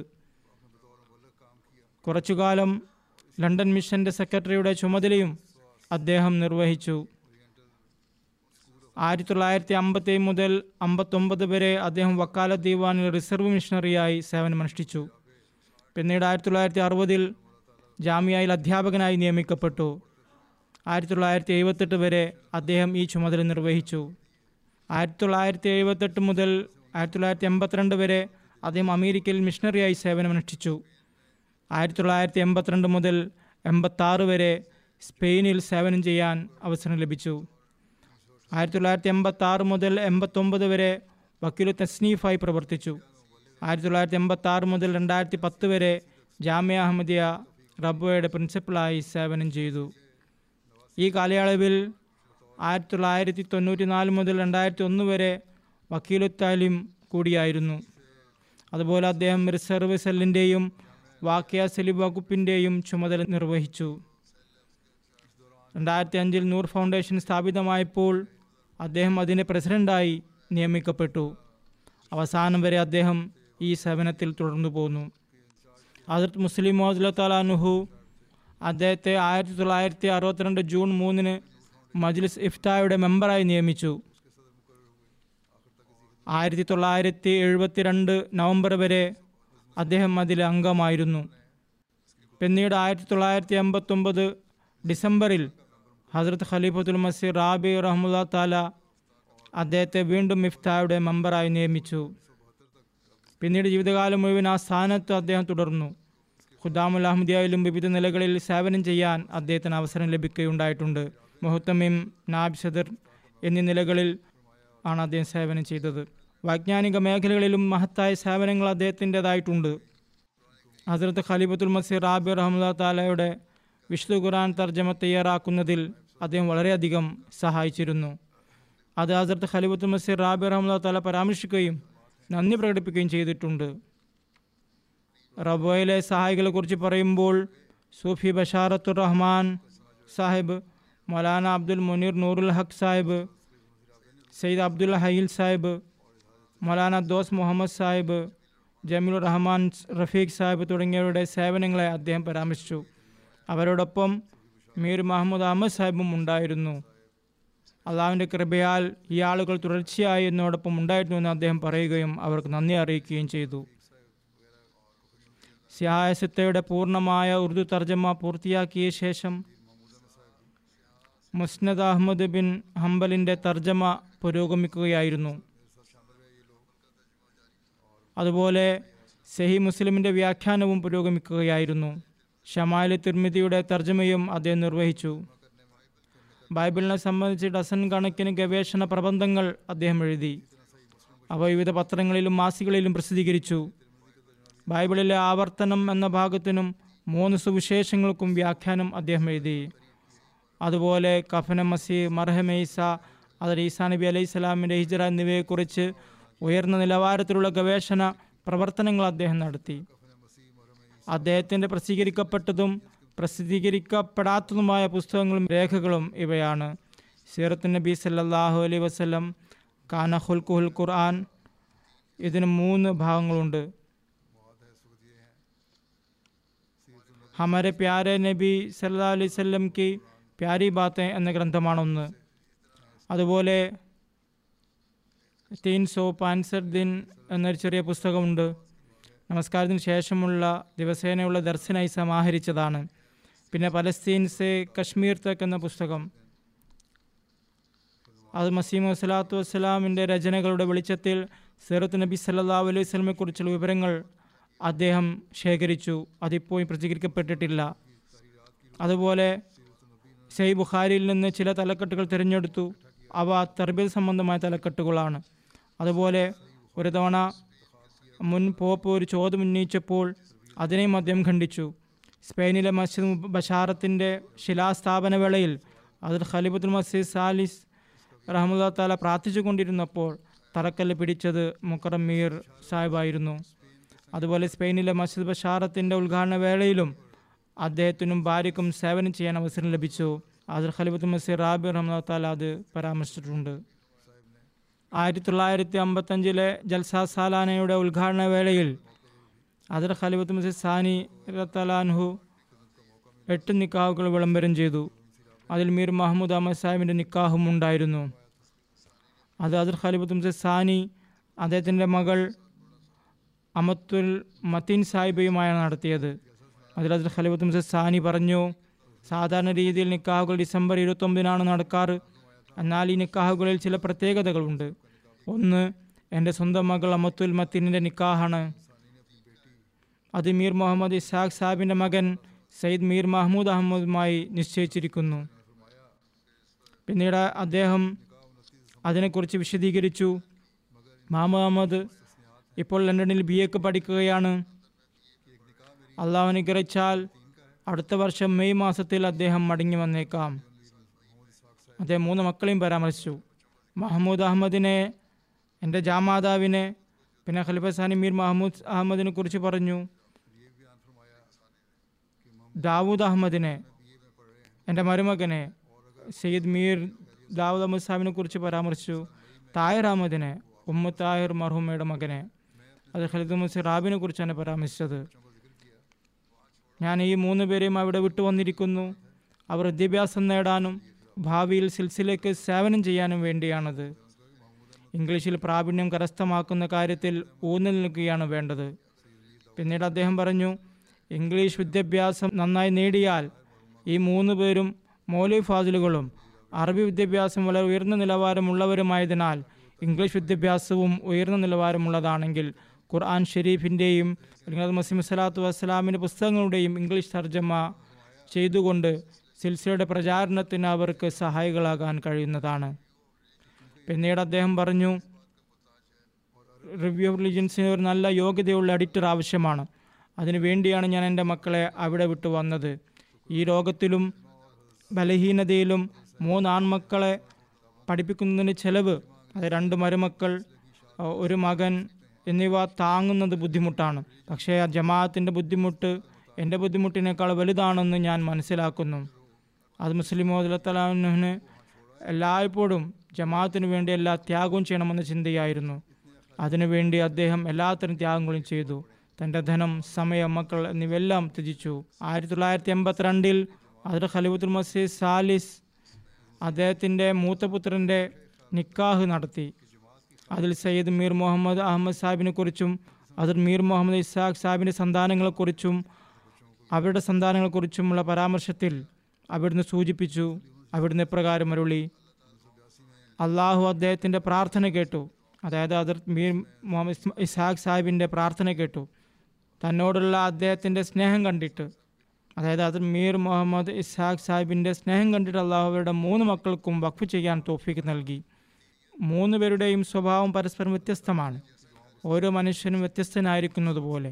Speaker 2: കുറച്ചുകാലം ലണ്ടൻ മിഷന്റെ സെക്രട്ടറിയുടെ ചുമതലയും അദ്ദേഹം നിർവഹിച്ചു ആയിരത്തി തൊള്ളായിരത്തി അമ്പത്തി മുതൽ അമ്പത്തൊമ്പത് വരെ അദ്ദേഹം വക്കാല ദീവാനിൽ റിസർവ് മിഷണറിയായി സേവനമനുഷ്ഠിച്ചു പിന്നീട് ആയിരത്തി തൊള്ളായിരത്തി അറുപതിൽ ജാമ്യയിൽ അധ്യാപകനായി നിയമിക്കപ്പെട്ടു ആയിരത്തി തൊള്ളായിരത്തി എഴുപത്തെട്ട് വരെ അദ്ദേഹം ഈ ചുമതല നിർവഹിച്ചു ആയിരത്തി തൊള്ളായിരത്തി എഴുപത്തെട്ട് മുതൽ ആയിരത്തി തൊള്ളായിരത്തി എൺപത്തിരണ്ട് വരെ അദ്ദേഹം അമേരിക്കയിൽ മിഷണറിയായി സേവനമനുഷ്ഠിച്ചു ആയിരത്തി തൊള്ളായിരത്തി എൺപത്തിരണ്ട് മുതൽ എൺപത്താറ് വരെ സ്പെയിനിൽ സേവനം ചെയ്യാൻ അവസരം ലഭിച്ചു ആയിരത്തി തൊള്ളായിരത്തി എൺപത്തി ആറ് മുതൽ എൺപത്തൊമ്പത് വരെ വക്കീലു തസ്നീഫായി പ്രവർത്തിച്ചു ആയിരത്തി തൊള്ളായിരത്തി എൺപത്തി ആറ് മുതൽ രണ്ടായിരത്തി പത്ത് വരെ ജാമ്യ അഹമ്മദിയ റബ്വയുടെ പ്രിൻസിപ്പളായി സേവനം ചെയ്തു ഈ കാലയളവിൽ ആയിരത്തി തൊള്ളായിരത്തി തൊണ്ണൂറ്റി നാല് മുതൽ രണ്ടായിരത്തി ഒന്ന് വരെ വക്കീലു താലിം കൂടിയായിരുന്നു അതുപോലെ അദ്ദേഹം റിസർവ് സെല്ലിൻ്റെയും വാക്യ സെലിബ് വകുപ്പിൻ്റെയും ചുമതല നിർവഹിച്ചു രണ്ടായിരത്തി അഞ്ചിൽ നൂർ ഫൗണ്ടേഷൻ സ്ഥാപിതമായപ്പോൾ അദ്ദേഹം അതിൻ്റെ പ്രസിഡന്റായി നിയമിക്കപ്പെട്ടു അവസാനം വരെ അദ്ദേഹം ഈ സേവനത്തിൽ തുടർന്നു പോന്നു ഹസരത് മുസ്ലിം മോദുലത്താലാനുഹു അദ്ദേഹത്തെ ആയിരത്തി തൊള്ളായിരത്തി അറുപത്തിരണ്ട് ജൂൺ മൂന്നിന് മജ്ലിസ് ഇഫ്തായുടെ മെമ്പറായി നിയമിച്ചു ആയിരത്തി തൊള്ളായിരത്തി എഴുപത്തിരണ്ട് നവംബർ വരെ അദ്ദേഹം അതിൽ അംഗമായിരുന്നു പിന്നീട് ആയിരത്തി തൊള്ളായിരത്തി എൺപത്തൊമ്പത് ഡിസംബറിൽ ഹസ്രത്ത് ഖലീഫത്തുൽ മസീർ റാബി റഹ്മുല്ല താല അദ്ദേഹത്തെ വീണ്ടും മിഫ്തായുടെ മെമ്പറായി നിയമിച്ചു പിന്നീട് ജീവിതകാലം മുഴുവൻ ആ സ്ഥാനത്ത് അദ്ദേഹം തുടർന്നു ഖുദാമുൽ അഹമ്മദിയായാലും വിവിധ നിലകളിൽ സേവനം ചെയ്യാൻ അദ്ദേഹത്തിന് അവസരം ലഭിക്കുകയുണ്ടായിട്ടുണ്ട് മുഹത്തമിം നാബ് സദർ എന്നീ നിലകളിൽ ആണ് അദ്ദേഹം സേവനം ചെയ്തത് വൈജ്ഞാനിക മേഖലകളിലും മഹത്തായ സേവനങ്ങൾ അദ്ദേഹത്തിൻ്റെതായിട്ടുണ്ട് ഹസരത്ത് ഖലീഫത്തുൽ മസീർ റാബി റഹ്മുല്ല താലയുടെ വിശുദ്ധ ഖുർആൻ തർജ്ജമ തയ്യാറാക്കുന്നതിൽ അദ്ദേഹം വളരെയധികം സഹായിച്ചിരുന്നു അത് ഹസരത്ത് ഖലീഫത്തുൽ മസീർ റാബി റഹ്മുല്ല താല പരാമർശിക്കുകയും നന്ദി പ്രകടിപ്പിക്കുകയും ചെയ്തിട്ടുണ്ട് റബോയിലെ സഹായികളെ കുറിച്ച് പറയുമ്പോൾ സൂഫി ബഷാറത്തുർ റഹ്മാൻ സാഹിബ് മൗലാന അബ്ദുൽ മുനീർ നൂറുൽ ഹക്ക് സാഹിബ് സയ്യിദ് അബ്ദുൽ ഹയിൽ സാഹിബ് മൗലാന ദോസ് മുഹമ്മദ് സാഹിബ് ജമീൽ റഹ്മാൻ റഫീഖ് സാഹിബ് തുടങ്ങിയവരുടെ സേവനങ്ങളെ അദ്ദേഹം പരാമർശിച്ചു അവരോടൊപ്പം മീർ മഹമ്മദ് അഹമ്മദ് സാഹിബും ഉണ്ടായിരുന്നു അള്ളാഹുവിൻ്റെ കൃപയാൽ ഈ ആളുകൾ തുടർച്ചയായി എന്നോടൊപ്പം ഉണ്ടായിരുന്നു എന്ന് അദ്ദേഹം പറയുകയും അവർക്ക് നന്ദി അറിയിക്കുകയും ചെയ്തു സിയാസത്തയുടെ പൂർണ്ണമായ ഉറുദു തർജ്ജമ പൂർത്തിയാക്കിയ ശേഷം മുസ്നദ് അഹമ്മദ് ബിൻ ഹംബലിൻ്റെ തർജ്ജമ പുരോഗമിക്കുകയായിരുന്നു അതുപോലെ സഹി മുസ്ലിമിൻ്റെ വ്യാഖ്യാനവും പുരോഗമിക്കുകയായിരുന്നു ഷമാലി തിർമിതിയുടെ തർജ്ജമയും അദ്ദേഹം നിർവഹിച്ചു ബൈബിളിനെ സംബന്ധിച്ച് ഡസൻ കണക്കിന് ഗവേഷണ പ്രബന്ധങ്ങൾ അദ്ദേഹം എഴുതി അവ വിവിധ പത്രങ്ങളിലും മാസികളിലും പ്രസിദ്ധീകരിച്ചു ബൈബിളിലെ ആവർത്തനം എന്ന ഭാഗത്തിനും മൂന്ന് സുവിശേഷങ്ങൾക്കും വ്യാഖ്യാനം അദ്ദേഹം എഴുതി അതുപോലെ കഫന മസി മർഹമൈസ അതർ ഈസാ നബി അലൈഹി സ്വലാമിൻ്റെ ഹിജറ എന്നിവയെക്കുറിച്ച് ഉയർന്ന നിലവാരത്തിലുള്ള ഗവേഷണ പ്രവർത്തനങ്ങൾ അദ്ദേഹം നടത്തി അദ്ദേഹത്തിൻ്റെ പ്രസിദ്ധീകരിക്കപ്പെട്ടതും പ്രസിദ്ധീകരിക്കപ്പെടാത്തതുമായ പുസ്തകങ്ങളും രേഖകളും ഇവയാണ് സീറത്ത് നബി സല്ലല്ലാഹു അലൈഹി വസല്ലം കാന ഹുൽക്കുഹുൽ ഖുർആൻ ഇതിന് മൂന്ന് ഭാഗങ്ങളുണ്ട് ഹമാരെ പ്യാരെ നബി സല്ലാ അലൈഹി സ്വല്ലം കി പ്യാരി ബാത്തെ എന്ന ഗ്രന്ഥമാണൊന്ന് അതുപോലെ തീൻ സോ പാൻസർ ദിൻ എന്നൊരു ചെറിയ പുസ്തകമുണ്ട് നമസ്കാരത്തിന് ശേഷമുള്ള ദിവസേനയുള്ള ദർശനായി സമാഹരിച്ചതാണ് പിന്നെ പലസ്തീൻ സെ കശ്മീർ തക് എന്ന പുസ്തകം അത് മസീം വസ്സലാത്തു വസ്സലാമിൻ്റെ രചനകളുടെ വെളിച്ചത്തിൽ സീറത്ത് നബി സല്ലാ അലൈഹി സ്വലമെക്കുറിച്ചുള്ള വിവരങ്ങൾ അദ്ദേഹം ശേഖരിച്ചു അതിപ്പോഴും പ്രസിദ്ധീകരിക്കപ്പെട്ടിട്ടില്ല അതുപോലെ സൈ ബുഖാരിയിൽ നിന്ന് ചില തലക്കെട്ടുകൾ തിരഞ്ഞെടുത്തു അവ തെർബിൽ സംബന്ധമായ തലക്കെട്ടുകളാണ് അതുപോലെ ഒരു തവണ മുൻ പോപ്പ് ഒരു ചോദ്യം ഉന്നയിച്ചപ്പോൾ അതിനെയും അദ്ദേഹം ഖണ്ഡിച്ചു സ്പെയിനിലെ മസ്ജിദ് ബഷാറത്തിൻ്റെ ശിലാസ്ഥാപന വേളയിൽ അതിൽ ഖലിബുൽ മസീദ് സാലിസ് റഹമുല്ലാ താല പ്രാർത്ഥിച്ചു കൊണ്ടിരുന്നപ്പോൾ തറക്കല്ല് പിടിച്ചത് മുക്കറം മീർ സാഹിബായിരുന്നു അതുപോലെ സ്പെയിനിലെ മസ്ജിദ് ബഷാറത്തിൻ്റെ ഉദ്ഘാടന വേളയിലും അദ്ദേഹത്തിനും ഭാര്യയ്ക്കും സേവനം ചെയ്യാൻ അവസരം ലഭിച്ചു അതിൽ ഖലിബത്ത് മസീർ റാബി റഹ്മ താല അത് പരാമർശിച്ചിട്ടുണ്ട് ആയിരത്തി തൊള്ളായിരത്തി അമ്പത്തഞ്ചിലെ ജൽസാ സാലാനയുടെ ഉദ്ഘാടന വേളയിൽ അതിർ ഖലിബത്ത് മസീദ് സാനി റത്തലാൻഹു എട്ട് നിക്കാഹുകൾ വിളംബരം ചെയ്തു അതിൽ മീർ മഹമ്മൂദ് അഹമ്മദ് സാഹിബിൻ്റെ നിക്കാഹും ഉണ്ടായിരുന്നു അത് അതിർ ഖലിബത്ത് മസീദ് സാനി അദ്ദേഹത്തിൻ്റെ മകൾ അമത്തുൽ മത്തീൻ സാഹിബയുമായാണ് നടത്തിയത് അതിൽ അതിൽ ഖലിബത്ത് മസീദ് സാനി പറഞ്ഞു സാധാരണ രീതിയിൽ നിക്കാഹുകൾ ഡിസംബർ ഇരുപത്തൊമ്പതിനാണ് നടക്കാറ് എന്നാൽ ഈ നിക്കാഹുകളിൽ ചില പ്രത്യേകതകളുണ്ട് ഒന്ന് എൻ്റെ സ്വന്തം മകൾ അമത്തുൽ മത്തീനിൻ്റെ നിക്കാഹാണ് അത് മീർ മുഹമ്മദ് ഇസാഖ് സാഹിബിൻ്റെ മകൻ സയ്യിദ് മീർ മഹ്മൂദ് അഹമ്മദുമായി നിശ്ചയിച്ചിരിക്കുന്നു പിന്നീട് അദ്ദേഹം അതിനെക്കുറിച്ച് വിശദീകരിച്ചു മുഹമ്മദ് അഹമ്മദ് ഇപ്പോൾ ലണ്ടനിൽ ബി എക്ക് പഠിക്കുകയാണ് അള്ളാഹു അനുഗ്രഹിച്ചാൽ അടുത്ത വർഷം മെയ് മാസത്തിൽ അദ്ദേഹം മടങ്ങി വന്നേക്കാം അദ്ദേഹം മൂന്ന് മക്കളെയും പരാമർശിച്ചു മഹമ്മൂദ് അഹമ്മദിനെ എൻ്റെ ജാമാതാവിനെ പിന്നെ ഖലിഫസാനി മീർ മഹമ്മൂദ് അഹമ്മദിനെ കുറിച്ച് പറഞ്ഞു ദാവൂദ് അഹമ്മദിനെ എൻ്റെ മരുമകനെ സയ്യിദ് മീർ ദാവൂദ് അഹമ്മദ് സാഹിബിനെ കുറിച്ച് പരാമർശിച്ചു താഹിർ അഹമ്മദിനെ ഉമ്മ താഹിർ മർഹൂമയുടെ മകനെ അത് ഖലിദ് മുസീർ റാബിനെ കുറിച്ചാണ് പരാമർശിച്ചത് ഞാൻ ഈ മൂന്ന് പേരെയും അവിടെ വിട്ടുവന്നിരിക്കുന്നു അവർ വിദ്യാഭ്യാസം നേടാനും ഭാവിയിൽ സിൽസിലേക്ക് സേവനം ചെയ്യാനും വേണ്ടിയാണത് ഇംഗ്ലീഷിൽ പ്രാവീണ്യം കരസ്ഥമാക്കുന്ന കാര്യത്തിൽ ഊന്നൽ നൽകുകയാണ് വേണ്ടത് പിന്നീട് അദ്ദേഹം പറഞ്ഞു ഇംഗ്ലീഷ് വിദ്യാഭ്യാസം നന്നായി നേടിയാൽ ഈ മൂന്ന് പേരും മൗലവി ഫാസിലുകളും അറബി വിദ്യാഭ്യാസം വളരെ ഉയർന്ന നിലവാരമുള്ളവരുമായതിനാൽ ഇംഗ്ലീഷ് വിദ്യാഭ്യാസവും ഉയർന്ന നിലവാരമുള്ളതാണെങ്കിൽ ഖുർആൻ ഷെരീഫിൻ്റെയും അല്ലെങ്കിൽ അത് മസീം സ്വലാത്തു വസ്സലാമിൻ്റെ പുസ്തകങ്ങളുടെയും ഇംഗ്ലീഷ് തർജ്ജമ ചെയ്തുകൊണ്ട് സിൽസിലയുടെ പ്രചാരണത്തിന് അവർക്ക് സഹായികളാകാൻ കഴിയുന്നതാണ് പിന്നീട് അദ്ദേഹം പറഞ്ഞു റിവ്യൂ ഓഫ് റിലിജൻസിന് ഒരു നല്ല യോഗ്യതയുള്ള എഡിറ്റർ ആവശ്യമാണ് അതിനു വേണ്ടിയാണ് ഞാൻ എൻ്റെ മക്കളെ അവിടെ വിട്ടു വന്നത് ഈ രോഗത്തിലും ബലഹീനതയിലും മൂന്ന് ആൺമക്കളെ പഠിപ്പിക്കുന്നതിന് ചെലവ് അത് രണ്ട് മരുമക്കൾ അഹ് ഒരു മകൻ എന്നിവ താങ്ങുന്നത് ബുദ്ധിമുട്ടാണ് പക്ഷേ ആ ജമാഅത്തിൻ്റെ ബുദ്ധിമുട്ട് എൻ്റെ ബുദ്ധിമുട്ടിനേക്കാൾ വലുതാണെന്ന് ഞാൻ മനസ്സിലാക്കുന്നു അത് മുസ്ലിം മോദലത്തലാഹുവിന് എല്ലായ്പ്പോഴും ജമാഅത്തിന് വേണ്ടി എല്ലാ ത്യാഗവും ചെയ്യണമെന്ന ചിന്തയായിരുന്നു അതിനുവേണ്ടി അദ്ദേഹം എല്ലാത്തരം ത്യാഗങ്ങളും ചെയ്തു തൻ്റെ ധനം സമയം മക്കൾ എന്നിവയെല്ലാം ത്യജിച്ചു ആയിരത്തി തൊള്ളായിരത്തി എൺപത്തിരണ്ടിൽ അതിൽ ഖലീഫുൽ മസീദ് സാലിസ് അദ്ദേഹത്തിൻ്റെ മൂത്തപുത്രൻ്റെ നിക്കാഹ് നടത്തി അതിൽ സയ്യിദ് മീർ മുഹമ്മദ് അഹമ്മദ് സാഹിബിനെ കുറിച്ചും അതിൽ മീർ മുഹമ്മദ് ഇസാഖ് സാഹിബിൻ്റെ സന്താനങ്ങളെക്കുറിച്ചും അവരുടെ സന്താനങ്ങളെക്കുറിച്ചുമുള്ള പരാമർശത്തിൽ അവിടുന്ന് സൂചിപ്പിച്ചു അവിടുന്ന് ഇപ്രകാരം അരുളി അള്ളാഹു അദ്ദേഹത്തിൻ്റെ പ്രാർത്ഥന കേട്ടു അതായത് അതിർ മീർ മുഹമ്മദ് ഇസ്മ- ഇസ്ഹാഖ് സാഹിബിൻ്റെ പ്രാർത്ഥന കേട്ടു തന്നോടുള്ള അദ്ദേഹത്തിൻ്റെ സ്നേഹം കണ്ടിട്ട് അതായത് അത് മീർ മുഹമ്മദ് ഇസ്ഹാഖ് സാഹിബിൻ്റെ സ്നേഹം കണ്ടിട്ട് അള്ളാഹു അവരുടെ മൂന്ന് മക്കൾക്കും വഖഫ് ചെയ്യാൻ തോഫിക്ക് നൽകി മൂന്ന് പേരുടെയും സ്വഭാവം പരസ്പരം വ്യത്യസ്തമാണ് ഓരോ മനുഷ്യനും വ്യത്യസ്തനായിരിക്കുന്നത് പോലെ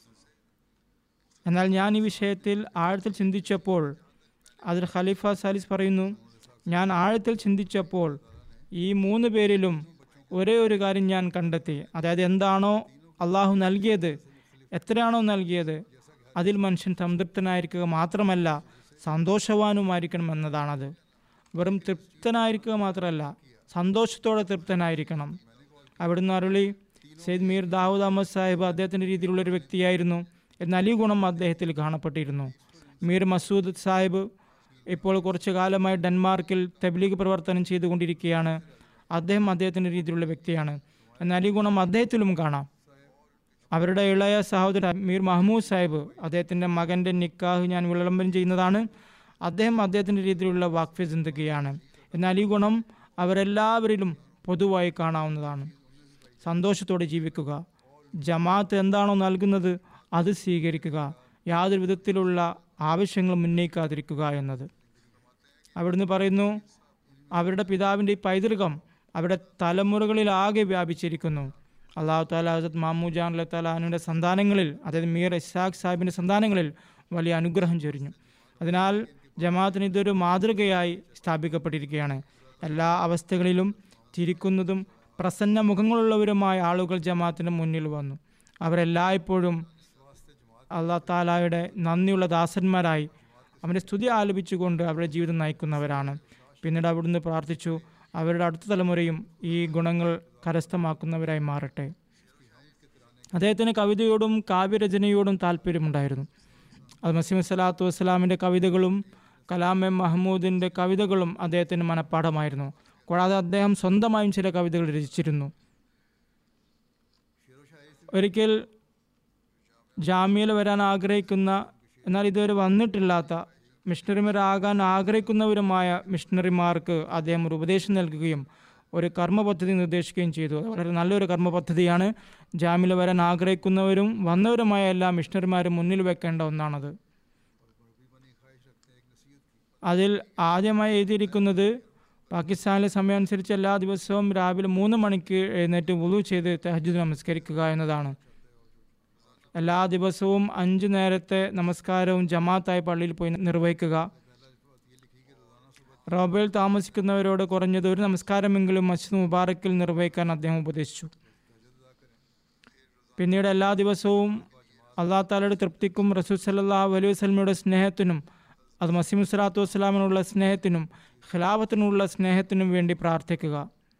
Speaker 2: എന്നാൽ ഞാൻ ഈ വിഷയത്തിൽ ആഴത്തിൽ ചിന്തിച്ചപ്പോൾ അതിൽ ഖലീഫ സാലിസ് പറയുന്നു ഞാൻ ആഴത്തിൽ ചിന്തിച്ചപ്പോൾ ഈ മൂന്ന് പേരിലും ഒരേ ഒരു കാര്യം ഞാൻ കണ്ടെത്തി അതായത് എന്താണോ അള്ളാഹു നൽകിയത് എത്രയാണോ നൽകിയത് അതിൽ മനുഷ്യൻ സംതൃപ്തനായിരിക്കുക മാത്രമല്ല സന്തോഷവാനുമായിരിക്കണം എന്നതാണത് വെറും തൃപ്തനായിരിക്കുക മാത്രമല്ല സന്തോഷത്തോടെ തൃപ്തനായിരിക്കണം അവിടുന്ന് അരുളി സെയ്ദ് മീർ ദാവൂദ് അഹമ്മദ് സാഹിബ് അദ്ദേഹത്തിൻ്റെ രീതിയിലുള്ള ഒരു വ്യക്തിയായിരുന്നു എന്നാൽ ഈ ഗുണം അദ്ദേഹത്തിൽ കാണപ്പെട്ടിരുന്നു മീർ മസൂദ് സാഹിബ് ഇപ്പോൾ കുറച്ചു കാലമായി ഡെൻമാർക്കിൽ തബ്ലീഗ് പ്രവർത്തനം ചെയ്തുകൊണ്ടിരിക്കുകയാണ് അദ്ദേഹം അദ്ദേഹത്തിൻ്റെ രീതിയിലുള്ള വ്യക്തിയാണ് എന്നാൽ ഈ ഗുണം അദ്ദേഹത്തിലും കാണാം അവരുടെ ഇളയ സഹോദരൻ മീർ മഹ്മൂദ് സാഹിബ് അദ്ദേഹത്തിൻ്റെ മകൻ്റെ നിക്കാഹ് ഞാൻ വിളംബരം ചെയ്യുന്നതാണ് അദ്ദേഹം അദ്ദേഹത്തിൻ്റെ രീതിയിലുള്ള വാക്ഫി ചിന്തിക്കുകയാണ് എന്നാൽ ഈ ഗുണം അവരെല്ലാവരിലും പൊതുവായി കാണാവുന്നതാണ് സന്തോഷത്തോടെ ജീവിക്കുക ജമാഅത്ത് എന്താണോ നൽകുന്നത് അത് സ്വീകരിക്കുക യാതൊരു വിധത്തിലുള്ള ആവശ്യങ്ങളും ഉന്നയിക്കാതിരിക്കുക എന്നത് അവിടുന്ന് പറയുന്നു അവരുടെ പിതാവിൻ്റെ ഈ പൈതൃകം അവരുടെ തലമുറകളിലാകെ വ്യാപിച്ചിരിക്കുന്നു അള്ളാഹു താല ഹസരത് മാമൂജാൻ അല്ല താലാനുവിൻ്റെ സന്താനങ്ങളിൽ അതായത് മീർ ഇസാഖ് സാഹിബിൻ്റെ സന്താനങ്ങളിൽ വലിയ അനുഗ്രഹം ചൊരിഞ്ഞു അതിനാൽ ജമാഅത്തിന് ഇതൊരു മാതൃകയായി സ്ഥാപിക്കപ്പെട്ടിരിക്കുകയാണ് എല്ലാ അവസ്ഥകളിലും ചിരിക്കുന്നതും പ്രസന്ന മുഖങ്ങളുള്ളവരുമായ ആളുകൾ ജമാഅത്തിന് മുന്നിൽ വന്നു അവരെല്ലായ്പ്പോഴും അള്ളാഹ് താലായുടെ നന്ദിയുള്ള ദാസന്മാരായി അവൻ്റെ സ്തുതി ആലപിച്ചുകൊണ്ട് അവരുടെ ജീവിതം നയിക്കുന്നവരാണ് പിന്നീട് അവിടുന്ന് പ്രാർത്ഥിച്ചു അവരുടെ അടുത്ത തലമുറയും ഈ ഗുണങ്ങൾ കരസ്ഥമാക്കുന്നവരായി മാറട്ടെ അദ്ദേഹത്തിന് കവിതയോടും കാവ്യരചനയോടും താല്പര്യമുണ്ടായിരുന്നു അത് മസീം സലാത്തു വസ്സലാമിൻ്റെ കവിതകളും കലാം എം മഹമ്മൂദിൻ്റെ കവിതകളും അദ്ദേഹത്തിന് മനഃപ്പാഠമായിരുന്നു കൂടാതെ അദ്ദേഹം സ്വന്തമായും ചില കവിതകൾ രചിച്ചിരുന്നു ഒരിക്കൽ ജാമ്യയിൽ വരാൻ ആഗ്രഹിക്കുന്ന എന്നാൽ ഇതുവരെ വന്നിട്ടില്ലാത്ത മിഷണറിമാരാകാൻ ആഗ്രഹിക്കുന്നവരുമായ മിഷണറിമാർക്ക് അദ്ദേഹം ഒരു ഉപദേശം നൽകുകയും ഒരു കർമ്മ പദ്ധതി നിർദ്ദേശിക്കുകയും ചെയ്തു അത് വളരെ നല്ലൊരു കർമ്മ പദ്ധതിയാണ് ജാമ്യയിൽ വരാൻ ആഗ്രഹിക്കുന്നവരും വന്നവരുമായ എല്ലാ മിഷണറിമാരും മുന്നിൽ വെക്കേണ്ട ഒന്നാണത് അതിൽ ആദ്യമായി എഴുതിയിരിക്കുന്നത് പാകിസ്ഥാനിലെ സമയം അനുസരിച്ച് എല്ലാ ദിവസവും രാവിലെ മൂന്ന് മണിക്ക് എഴുന്നേറ്റ് വുളു ചെയ്ത് തഹജുദ് നമസ്കരിക്കുക എന്നതാണ് എല്ലാ ദിവസവും അഞ്ചു നേരത്തെ നമസ്കാരവും ജമാഅത്തായി പള്ളിയിൽ പോയി നിർവഹിക്കുക റോബയിൽ താമസിക്കുന്നവരോട് കുറഞ്ഞത് ഒരു നമസ്കാരമെങ്കിലും മസ്ജിദ് മുബാറക്കിൽ നിർവഹിക്കാൻ അദ്ദേഹം ഉപദേശിച്ചു പിന്നീട് എല്ലാ ദിവസവും അള്ളാഹ് താലയുടെ തൃപ്തിക്കും റസൂൽ സല്ലാഹു അലൈഹി വസ്ലമയുടെ സ്നേഹത്തിനും അത് മസീം സ്വലാത്തു വസ്സലാമിനുള്ള സ്നേഹത്തിനും ഖിലാഫത്തിനുള്ള സ്നേഹത്തിനും വേണ്ടി പ്രാർത്ഥിക്കുക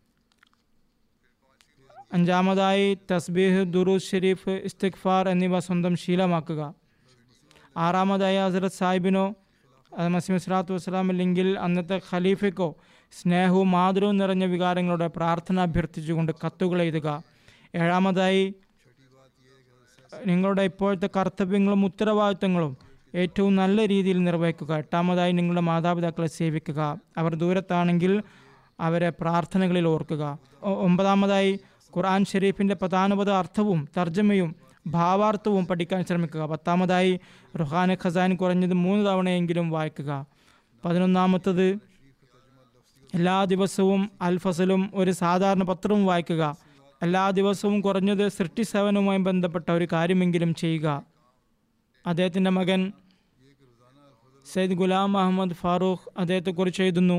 Speaker 2: അഞ്ചാമതായി തസ്ബീഹ് ദുറൂസ് ഷെരീഫ് ഇസ്തിഖ്ഫാർ എന്നിവ സ്വന്തം ശീലമാക്കുക ആറാമതായി ഹസരത് സാഹിബിനോ അത് മസീം സ്വലാത്തു വസ്സലാം അല്ലെങ്കിൽ അന്നത്തെ ഖലീഫയ്ക്കോ സ്നേഹവും മാതൃവും നിറഞ്ഞ വികാരങ്ങളുടെ പ്രാർത്ഥന അഭ്യർത്ഥിച്ചുകൊണ്ട് കത്തുകൾ എഴുതുക ഏഴാമതായി നിങ്ങളുടെ ഇപ്പോഴത്തെ കർത്തവ്യങ്ങളും ഉത്തരവാദിത്തങ്ങളും ഏറ്റവും നല്ല രീതിയിൽ നിർവഹിക്കുക എട്ടാമതായി നിങ്ങളുടെ മാതാപിതാക്കളെ സേവിക്കുക അവർ ദൂരത്താണെങ്കിൽ അവരെ പ്രാർത്ഥനകളിൽ ഓർക്കുക ഒ- ഒമ്പതാമതായി ഖുർആൻ ഷെരീഫിൻ്റെ പ്രധാനപത അർത്ഥവും തർജ്ജമയും ഭാവാർത്ഥവും പഠിക്കാൻ ശ്രമിക്കുക പത്താമതായി റുഹാന ഖസാൻ കുറഞ്ഞത് മൂന്ന് തവണയെങ്കിലും വായിക്കുക പതിനൊന്നാമത്തത് എല്ലാ ദിവസവും അൽ ഫസലും ഒരു സാധാരണ പത്രവും വായിക്കുക എല്ലാ ദിവസവും കുറഞ്ഞത് സൃഷ്ടി സേവനവുമായി ബന്ധപ്പെട്ട ഒരു കാര്യമെങ്കിലും ചെയ്യുക അദ്ദേഹത്തിൻ്റെ മകൻ സയ്യിദ് ഗുലാം അഹമ്മദ് ഫാറൂഖ് അദ്ദേഹത്തെക്കുറിച്ച് എഴുതുന്നു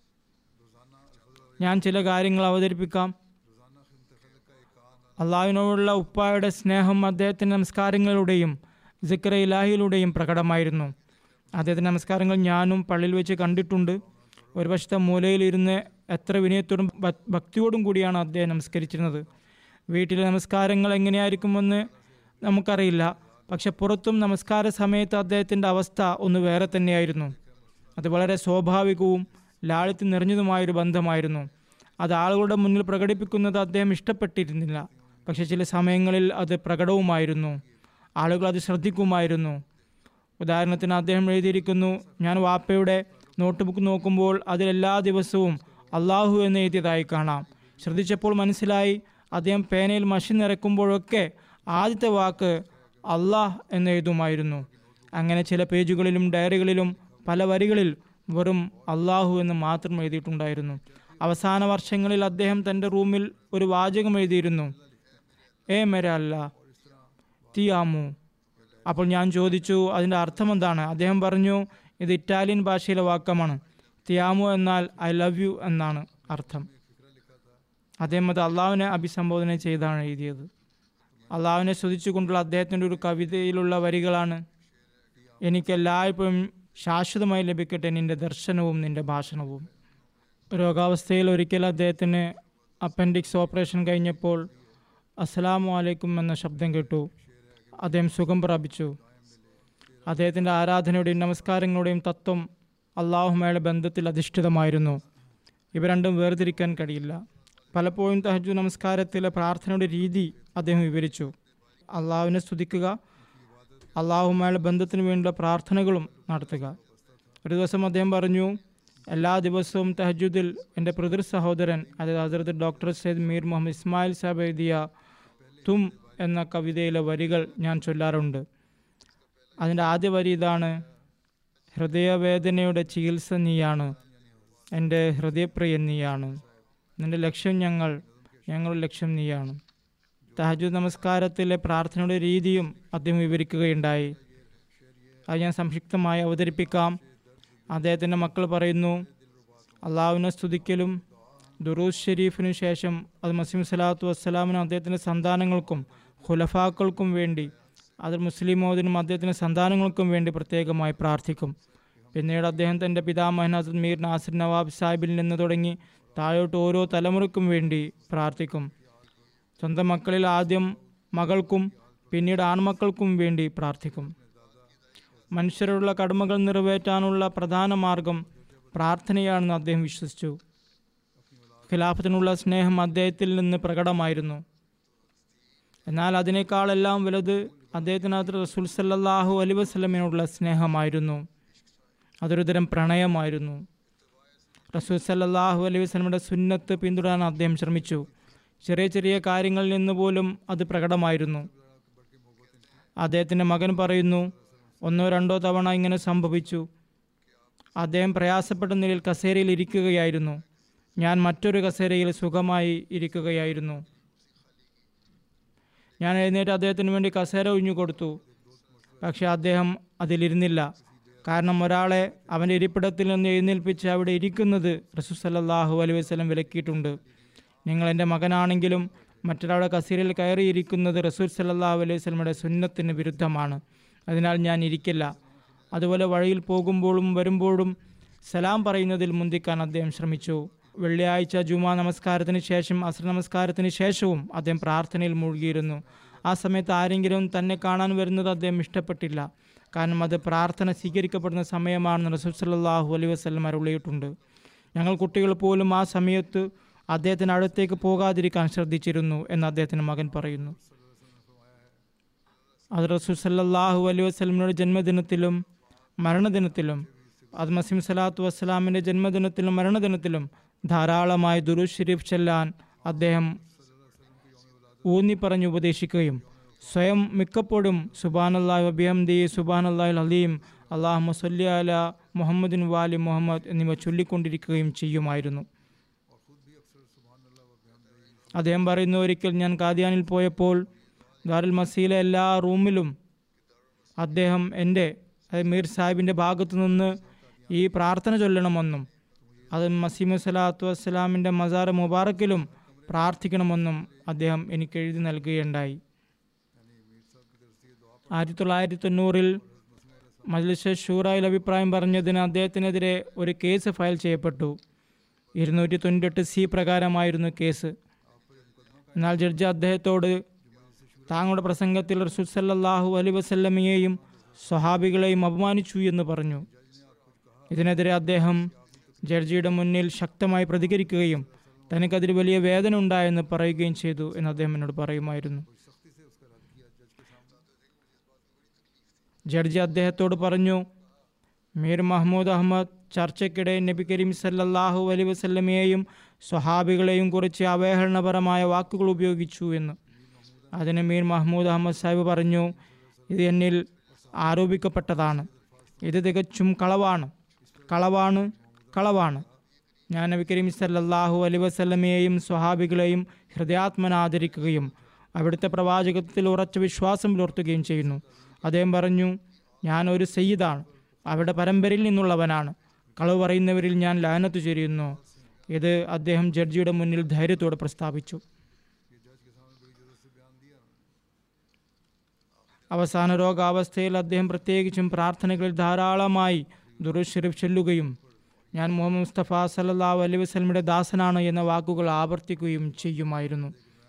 Speaker 2: ഞാൻ ചില കാര്യങ്ങൾ അവതരിപ്പിക്കാം അള്ളാഹുവിനോടുള്ള ഉപ്പായുടെ സ്നേഹം അദ്ദേഹത്തിൻ്റെ നമസ്കാരങ്ങളിലൂടെയും സിക്ര ഇലാഹിയിലൂടെയും പ്രകടമായിരുന്നു അദ്ദേഹത്തിൻ്റെ നമസ്കാരങ്ങൾ ഞാനും പള്ളിയിൽ വെച്ച് കണ്ടിട്ടുണ്ട് ഒരു വശത്തെ മൂലയിലിരുന്ന് എത്ര വിനയത്തോടും ഭ- ഭക്തിയോടും കൂടിയാണ് അദ്ദേഹം നമസ്കരിച്ചിരുന്നത് വീട്ടിലെ നമസ്കാരങ്ങൾ എങ്ങനെയായിരിക്കുമെന്ന് നമുക്കറിയില്ല പക്ഷെ പുറത്തും നമസ്കാര സമയത്ത് അദ്ദേഹത്തിൻ്റെ അവസ്ഥ ഒന്ന് വേറെ തന്നെയായിരുന്നു അത് വളരെ സ്വാഭാവികവും ലാളിത്യം നിറഞ്ഞതുമായൊരു ബന്ധമായിരുന്നു അത് ആളുകളുടെ മുന്നിൽ പ്രകടിപ്പിക്കുന്നത് അദ്ദേഹം ഇഷ്ടപ്പെട്ടിരുന്നില്ല പക്ഷെ ചില സമയങ്ങളിൽ അത് പ്രകടവുമായിരുന്നു ആളുകൾ അത് ശ്രദ്ധിക്കുമായിരുന്നു ഉദാഹരണത്തിന് അദ്ദേഹം എഴുതിയിരിക്കുന്നു ഞാൻ വാപ്പയുടെ നോട്ട് ബുക്ക് നോക്കുമ്പോൾ അതിൽ എല്ലാ ദിവസവും അള്ളാഹു എന്ന് എഴുതിയതായി കാണാം ശ്രദ്ധിച്ചപ്പോൾ മനസ്സിലായി അദ്ദേഹം പേനയിൽ മഷി നിറയ്ക്കുമ്പോഴൊക്കെ ആദ്യത്തെ വാക്ക് അള്ളാഹ് എന്ന് എഴുതുമായിരുന്നു അങ്ങനെ ചില പേജുകളിലും ഡയറികളിലും പല വരികളിൽ വെറും അള്ളാഹു എന്ന് മാത്രം എഴുതിയിട്ടുണ്ടായിരുന്നു അവസാന വർഷങ്ങളിൽ അദ്ദേഹം തൻ്റെ റൂമിൽ ഒരു വാചകം എഴുതിയിരുന്നു ഏ മെര അല്ല തിയാമു അപ്പോൾ ഞാൻ ചോദിച്ചു അതിൻ്റെ അർത്ഥം എന്താണ് അദ്ദേഹം പറഞ്ഞു ഇത് ഇറ്റാലിയൻ ഭാഷയിലെ വാക്കമാണ് തിയാമു എന്നാൽ ഐ ലവ് യു എന്നാണ് അർത്ഥം അദ്ദേഹം അത് അള്ളാഹുവിനെ അഭിസംബോധന ചെയ്താണ് എഴുതിയത് അള്ളാഹുവിനെ സ്തുതിച്ചുകൊണ്ടുള്ള അദ്ദേഹത്തിൻ്റെ ഒരു കവിതയിലുള്ള വരികളാണ് എനിക്കെല്ലായ്പ്പോഴും ശാശ്വതമായി ലഭിക്കട്ടെ നിന്റെ ദർശനവും നിന്റെ ഭാഷണവും രോഗാവസ്ഥയിൽ ഒരിക്കൽ അദ്ദേഹത്തിന് അപ്പൻഡിക്സ് ഓപ്പറേഷൻ കഴിഞ്ഞപ്പോൾ അസ്സലാമു അലൈക്കും എന്ന ശബ്ദം കേട്ടു അദ്ദേഹം സുഖം പ്രാപിച്ചു അദ്ദേഹത്തിൻ്റെ ആരാധനയുടെയും നമസ്കാരങ്ങളുടെയും തത്വം അള്ളാഹുമയുടെ ബന്ധത്തിൽ അധിഷ്ഠിതമായിരുന്നു ഇവ രണ്ടും വേർതിരിക്കാൻ കഴിയില്ല പലപ്പോഴും തഹജു നമസ്കാരത്തിലെ പ്രാർത്ഥനയുടെ രീതി അദ്ദേഹം വിവരിച്ചു അള്ളാഹുവിനെ സ്തുതിക്കുക അള്ളാഹുമായുള്ള ബന്ധത്തിന് വേണ്ടിയുള്ള പ്രാർത്ഥനകളും നടത്തുക ഒരു ദിവസം അദ്ദേഹം പറഞ്ഞു എല്ലാ ദിവസവും തഹജുദിൽ എൻ്റെ പ്രതിർ സഹോദരൻ അതായത് ഹസരത്ത് ഡോക്ടർ സയ്യിദ് മീർ മുഹമ്മദ് ഇസ്മായിൽ സാബ് എഴുതിയ തും എന്ന കവിതയിലെ വരികൾ ഞാൻ ചൊല്ലാറുണ്ട് അതിൻ്റെ ആദ്യ വരി ഇതാണ് ഹൃദയവേദനയുടെ ചികിത്സ നീയാണ് എൻ്റെ ഹൃദയപ്രിയൻ നീയാണ് നിന്റെ ലക്ഷ്യം ഞങ്ങൾ ഞങ്ങളുടെ ലക്ഷ്യം നീയാണ് തഹജു നമസ്കാരത്തിലെ പ്രാർത്ഥനയുടെ രീതിയും അദ്ദേഹം വിവരിക്കുകയുണ്ടായി അത് ഞാൻ സംക്ഷിപ്തമായി അവതരിപ്പിക്കാം അദ്ദേഹത്തിൻ്റെ മക്കൾ പറയുന്നു അള്ളാഹുവിനെ സ്തുതിക്കലും ദുറൂസ് ഷെരീഫിനു ശേഷം അത് മസീം സലാത്തു വസ്സലാമിനും അദ്ദേഹത്തിൻ്റെ സന്താനങ്ങൾക്കും ഖുലഫാക്കൾക്കും വേണ്ടി അത് മുസ്ലിം മോദിനും അദ്ദേഹത്തിൻ്റെ സന്താനങ്ങൾക്കും വേണ്ടി പ്രത്യേകമായി പ്രാർത്ഥിക്കും പിന്നീട് അദ്ദേഹം തൻ്റെ പിതാമഹൻ ഹസൻ മീർ നാസിർ നവാബ് സാഹിബിൽ നിന്ന് തുടങ്ങി താഴോട്ട് ഓരോ തലമുറയ്ക്കും വേണ്ടി പ്രാർത്ഥിക്കും സ്വന്തം മക്കളിൽ ആദ്യം മകൾക്കും പിന്നീട് ആൺമക്കൾക്കും വേണ്ടി പ്രാർത്ഥിക്കും മനുഷ്യരുള്ള കടമകൾ നിറവേറ്റാനുള്ള പ്രധാന മാർഗം പ്രാർത്ഥനയാണെന്ന് അദ്ദേഹം വിശ്വസിച്ചു ഖിലാഫത്തിനുള്ള സ്നേഹം അദ്ദേഹത്തിൽ നിന്ന് പ്രകടമായിരുന്നു എന്നാൽ അതിനേക്കാളെല്ലാം വലുത് അദ്ദേഹത്തിനകത്ത് റസൂൽ സല്ലാഹു അലി വസ്ലമിനോടുള്ള സ്നേഹമായിരുന്നു അതൊരു തരം പ്രണയമായിരുന്നു റസൂൽ സല്ലാഹു അലൈഹി വസ്ലമിയുടെ സുന്നത്ത് പിന്തുടരാൻ അദ്ദേഹം ശ്രമിച്ചു ചെറിയ ചെറിയ കാര്യങ്ങളിൽ നിന്ന് പോലും അത് പ്രകടമായിരുന്നു അദ്ദേഹത്തിൻ്റെ മകൻ പറയുന്നു ഒന്നോ രണ്ടോ തവണ ഇങ്ങനെ സംഭവിച്ചു അദ്ദേഹം പ്രയാസപ്പെട്ട നിലയിൽ കസേരയിൽ ഇരിക്കുകയായിരുന്നു ഞാൻ മറ്റൊരു കസേരയിൽ സുഖമായി ഇരിക്കുകയായിരുന്നു ഞാൻ എഴുന്നേറ്റ് അദ്ദേഹത്തിന് വേണ്ടി കസേര ഒഴിഞ്ഞു കൊടുത്തു പക്ഷെ അദ്ദേഹം അതിലിരുന്നില്ല കാരണം ഒരാളെ അവൻ്റെ ഇരിപ്പിടത്തിൽ നിന്ന് എഴുന്നേൽപ്പിച്ച് അവിടെ ഇരിക്കുന്നത് റസൂ സല്ലാഹു അലൈഹി വസ്ലം വിലക്കിയിട്ടുണ്ട് നിങ്ങൾ എൻ്റെ മകനാണെങ്കിലും മറ്റൊരാളുടെ കസീരയിൽ കയറിയിരിക്കുന്നത് റസൂൽ സല്ലാഹു അലൈഹി വസ്ലമയുടെ സുന്നത്തിന് വിരുദ്ധമാണ് അതിനാൽ ഞാൻ ഇരിക്കില്ല അതുപോലെ വഴിയിൽ പോകുമ്പോഴും വരുമ്പോഴും സലാം പറയുന്നതിൽ മുന്തിക്കാൻ അദ്ദേഹം ശ്രമിച്ചു വെള്ളിയാഴ്ച ജുമാ നമസ്കാരത്തിന് ശേഷം അസ്ര നമസ്കാരത്തിന് ശേഷവും അദ്ദേഹം പ്രാർത്ഥനയിൽ മുഴുകിയിരുന്നു ആ സമയത്ത് ആരെങ്കിലും തന്നെ കാണാൻ വരുന്നത് അദ്ദേഹം ഇഷ്ടപ്പെട്ടില്ല കാരണം അത് പ്രാർത്ഥന സ്വീകരിക്കപ്പെടുന്ന സമയമാണെന്ന് റസൂൽ സല്ലാഹു അലൈഹി വസ്ലം അരുളിയിട്ടുണ്ട് ഞങ്ങൾ കുട്ടികൾ പോലും ആ സമയത്ത് അദ്ദേഹത്തിന് അടുത്തേക്ക് പോകാതിരിക്കാൻ ശ്രദ്ധിച്ചിരുന്നു എന്ന് അദ്ദേഹത്തിൻ്റെ മകൻ പറയുന്നു അത് റസൂൽ സല്ലാഹു അലൈഹി വസ്ലമിയുടെ ജന്മദിനത്തിലും മരണദിനത്തിലും അത് മസീം സലാത്തു വസ്സലാമിൻ്റെ ജന്മദിനത്തിലും മരണദിനത്തിലും ധാരാളമായി ദുരു ഷരീഫ് ചെല്ലാൻ അദ്ദേഹം ഊന്നി പറഞ്ഞ് ഉപദേശിക്കുകയും സ്വയം മിക്കപ്പോഴും സുബാനല്ലാഹ് വബിഹംദി സുബാനല്ലാഹുൽ അലീം അള്ളാഹു മസല്ലി അല മുഹമ്മദിൻ വാലി മുഹമ്മദ് എന്നിവ ചൊല്ലിക്കൊണ്ടിരിക്കുകയും ചെയ്യുമായിരുന്നു അദ്ദേഹം പറയുന്നു ഒരിക്കൽ ഞാൻ കാദിയാനിൽ പോയപ്പോൾ ദാറുൽ മസീലെ എല്ലാ റൂമിലും അദ്ദേഹം എൻ്റെ അതായത് മീർ സാഹിബിൻ്റെ ഭാഗത്തു നിന്ന് ഈ പ്രാർത്ഥന ചൊല്ലണമെന്നും അത് മസീമു സലാത്തു വസ്സലാമിൻ്റെ മസാർ മുബാറക്കിലും പ്രാർത്ഥിക്കണമെന്നും അദ്ദേഹം എനിക്ക് എഴുതി നൽകുകയുണ്ടായി ആയിരത്തി തൊള്ളായിരത്തി തൊണ്ണൂറിൽ മജ്ലിസ് ഷൂറായിൽ അഭിപ്രായം പറഞ്ഞതിന് അദ്ദേഹത്തിനെതിരെ ഒരു കേസ് ഫയൽ ചെയ്യപ്പെട്ടു ഇരുന്നൂറ്റി തൊണ്ണൂറ്റെട്ട് സി പ്രകാരമായിരുന്നു കേസ് എന്നാൽ ജഡ്ജി അദ്ദേഹത്തോട് താങ്കളുടെ പ്രസംഗത്തിൽ റസൂൽ സല്ലാഹു അലി വസല്ലമയെയും സ്വഹാബികളെയും അപമാനിച്ചു എന്ന് പറഞ്ഞു ഇതിനെതിരെ അദ്ദേഹം ജഡ്ജിയുടെ മുന്നിൽ ശക്തമായി പ്രതികരിക്കുകയും തനിക്കതിൽ വലിയ വേദന ഉണ്ടായെന്ന് പറയുകയും ചെയ്തു എന്ന് അദ്ദേഹം എന്നോട് പറയുമായിരുന്നു ജഡ്ജി അദ്ദേഹത്തോട് പറഞ്ഞു മീർ മഹ്മൂദ് അഹമ്മദ് ചർച്ചയ്ക്കിടെ നബി കരീം സല്ലല്ലാഹു അലൈ വസല്ലമയെയും സ്വഹാബികളെയും കുറിച്ച് അവഹേളനപരമായ വാക്കുകൾ ഉപയോഗിച്ചു എന്ന് അതിന് മീർ മഹ്മൂദ് അഹമ്മദ് സാഹിബ് പറഞ്ഞു ഇത് എന്നിൽ ആരോപിക്കപ്പെട്ടതാണ് ഇത് തികച്ചും കളവാണ് കളവാണ് കളവാണ് ഞാൻ നബി കരീം സല്ലല്ലാഹു അലൈ വസല്ലമയെയും സ്വഹാബികളെയും ഹൃദയാത്മന ആദരിക്കുകയും അവിടുത്തെ പ്രവാചകത്വത്തിൽ ഉറച്ച വിശ്വാസം പുലർത്തുകയും ചെയ്യുന്നു അദ്ദേഹം പറഞ്ഞു ഞാൻ ഒരു സയ്യിദാണ് അവരുടെ പരമ്പരയിൽ നിന്നുള്ളവനാണ് കളവ് പറയുന്നവരിൽ ഞാൻ ലാനത്ത് ചൊരിയുന്നു ഇത് അദ്ദേഹം ജഡ്ജിയുടെ മുന്നിൽ ധൈര്യത്തോടെ പ്രസ്താവിച്ചു അവസാന രോഗാവസ്ഥയിൽ അദ്ദേഹം പ്രത്യേകിച്ചും പ്രാർത്ഥനകളിൽ ധാരാളമായി ദുരുഷരീഫ് ചെല്ലുകയും ഞാൻ മുഹമ്മദ് മുസ്തഫ സല്ലല്ലാഹു അലൈഹി വസല്ലമയുടെ ദാസനാണ് എന്ന വാക്കുകൾ ആവർത്തിക്കുകയും ചെയ്യുമായിരുന്നു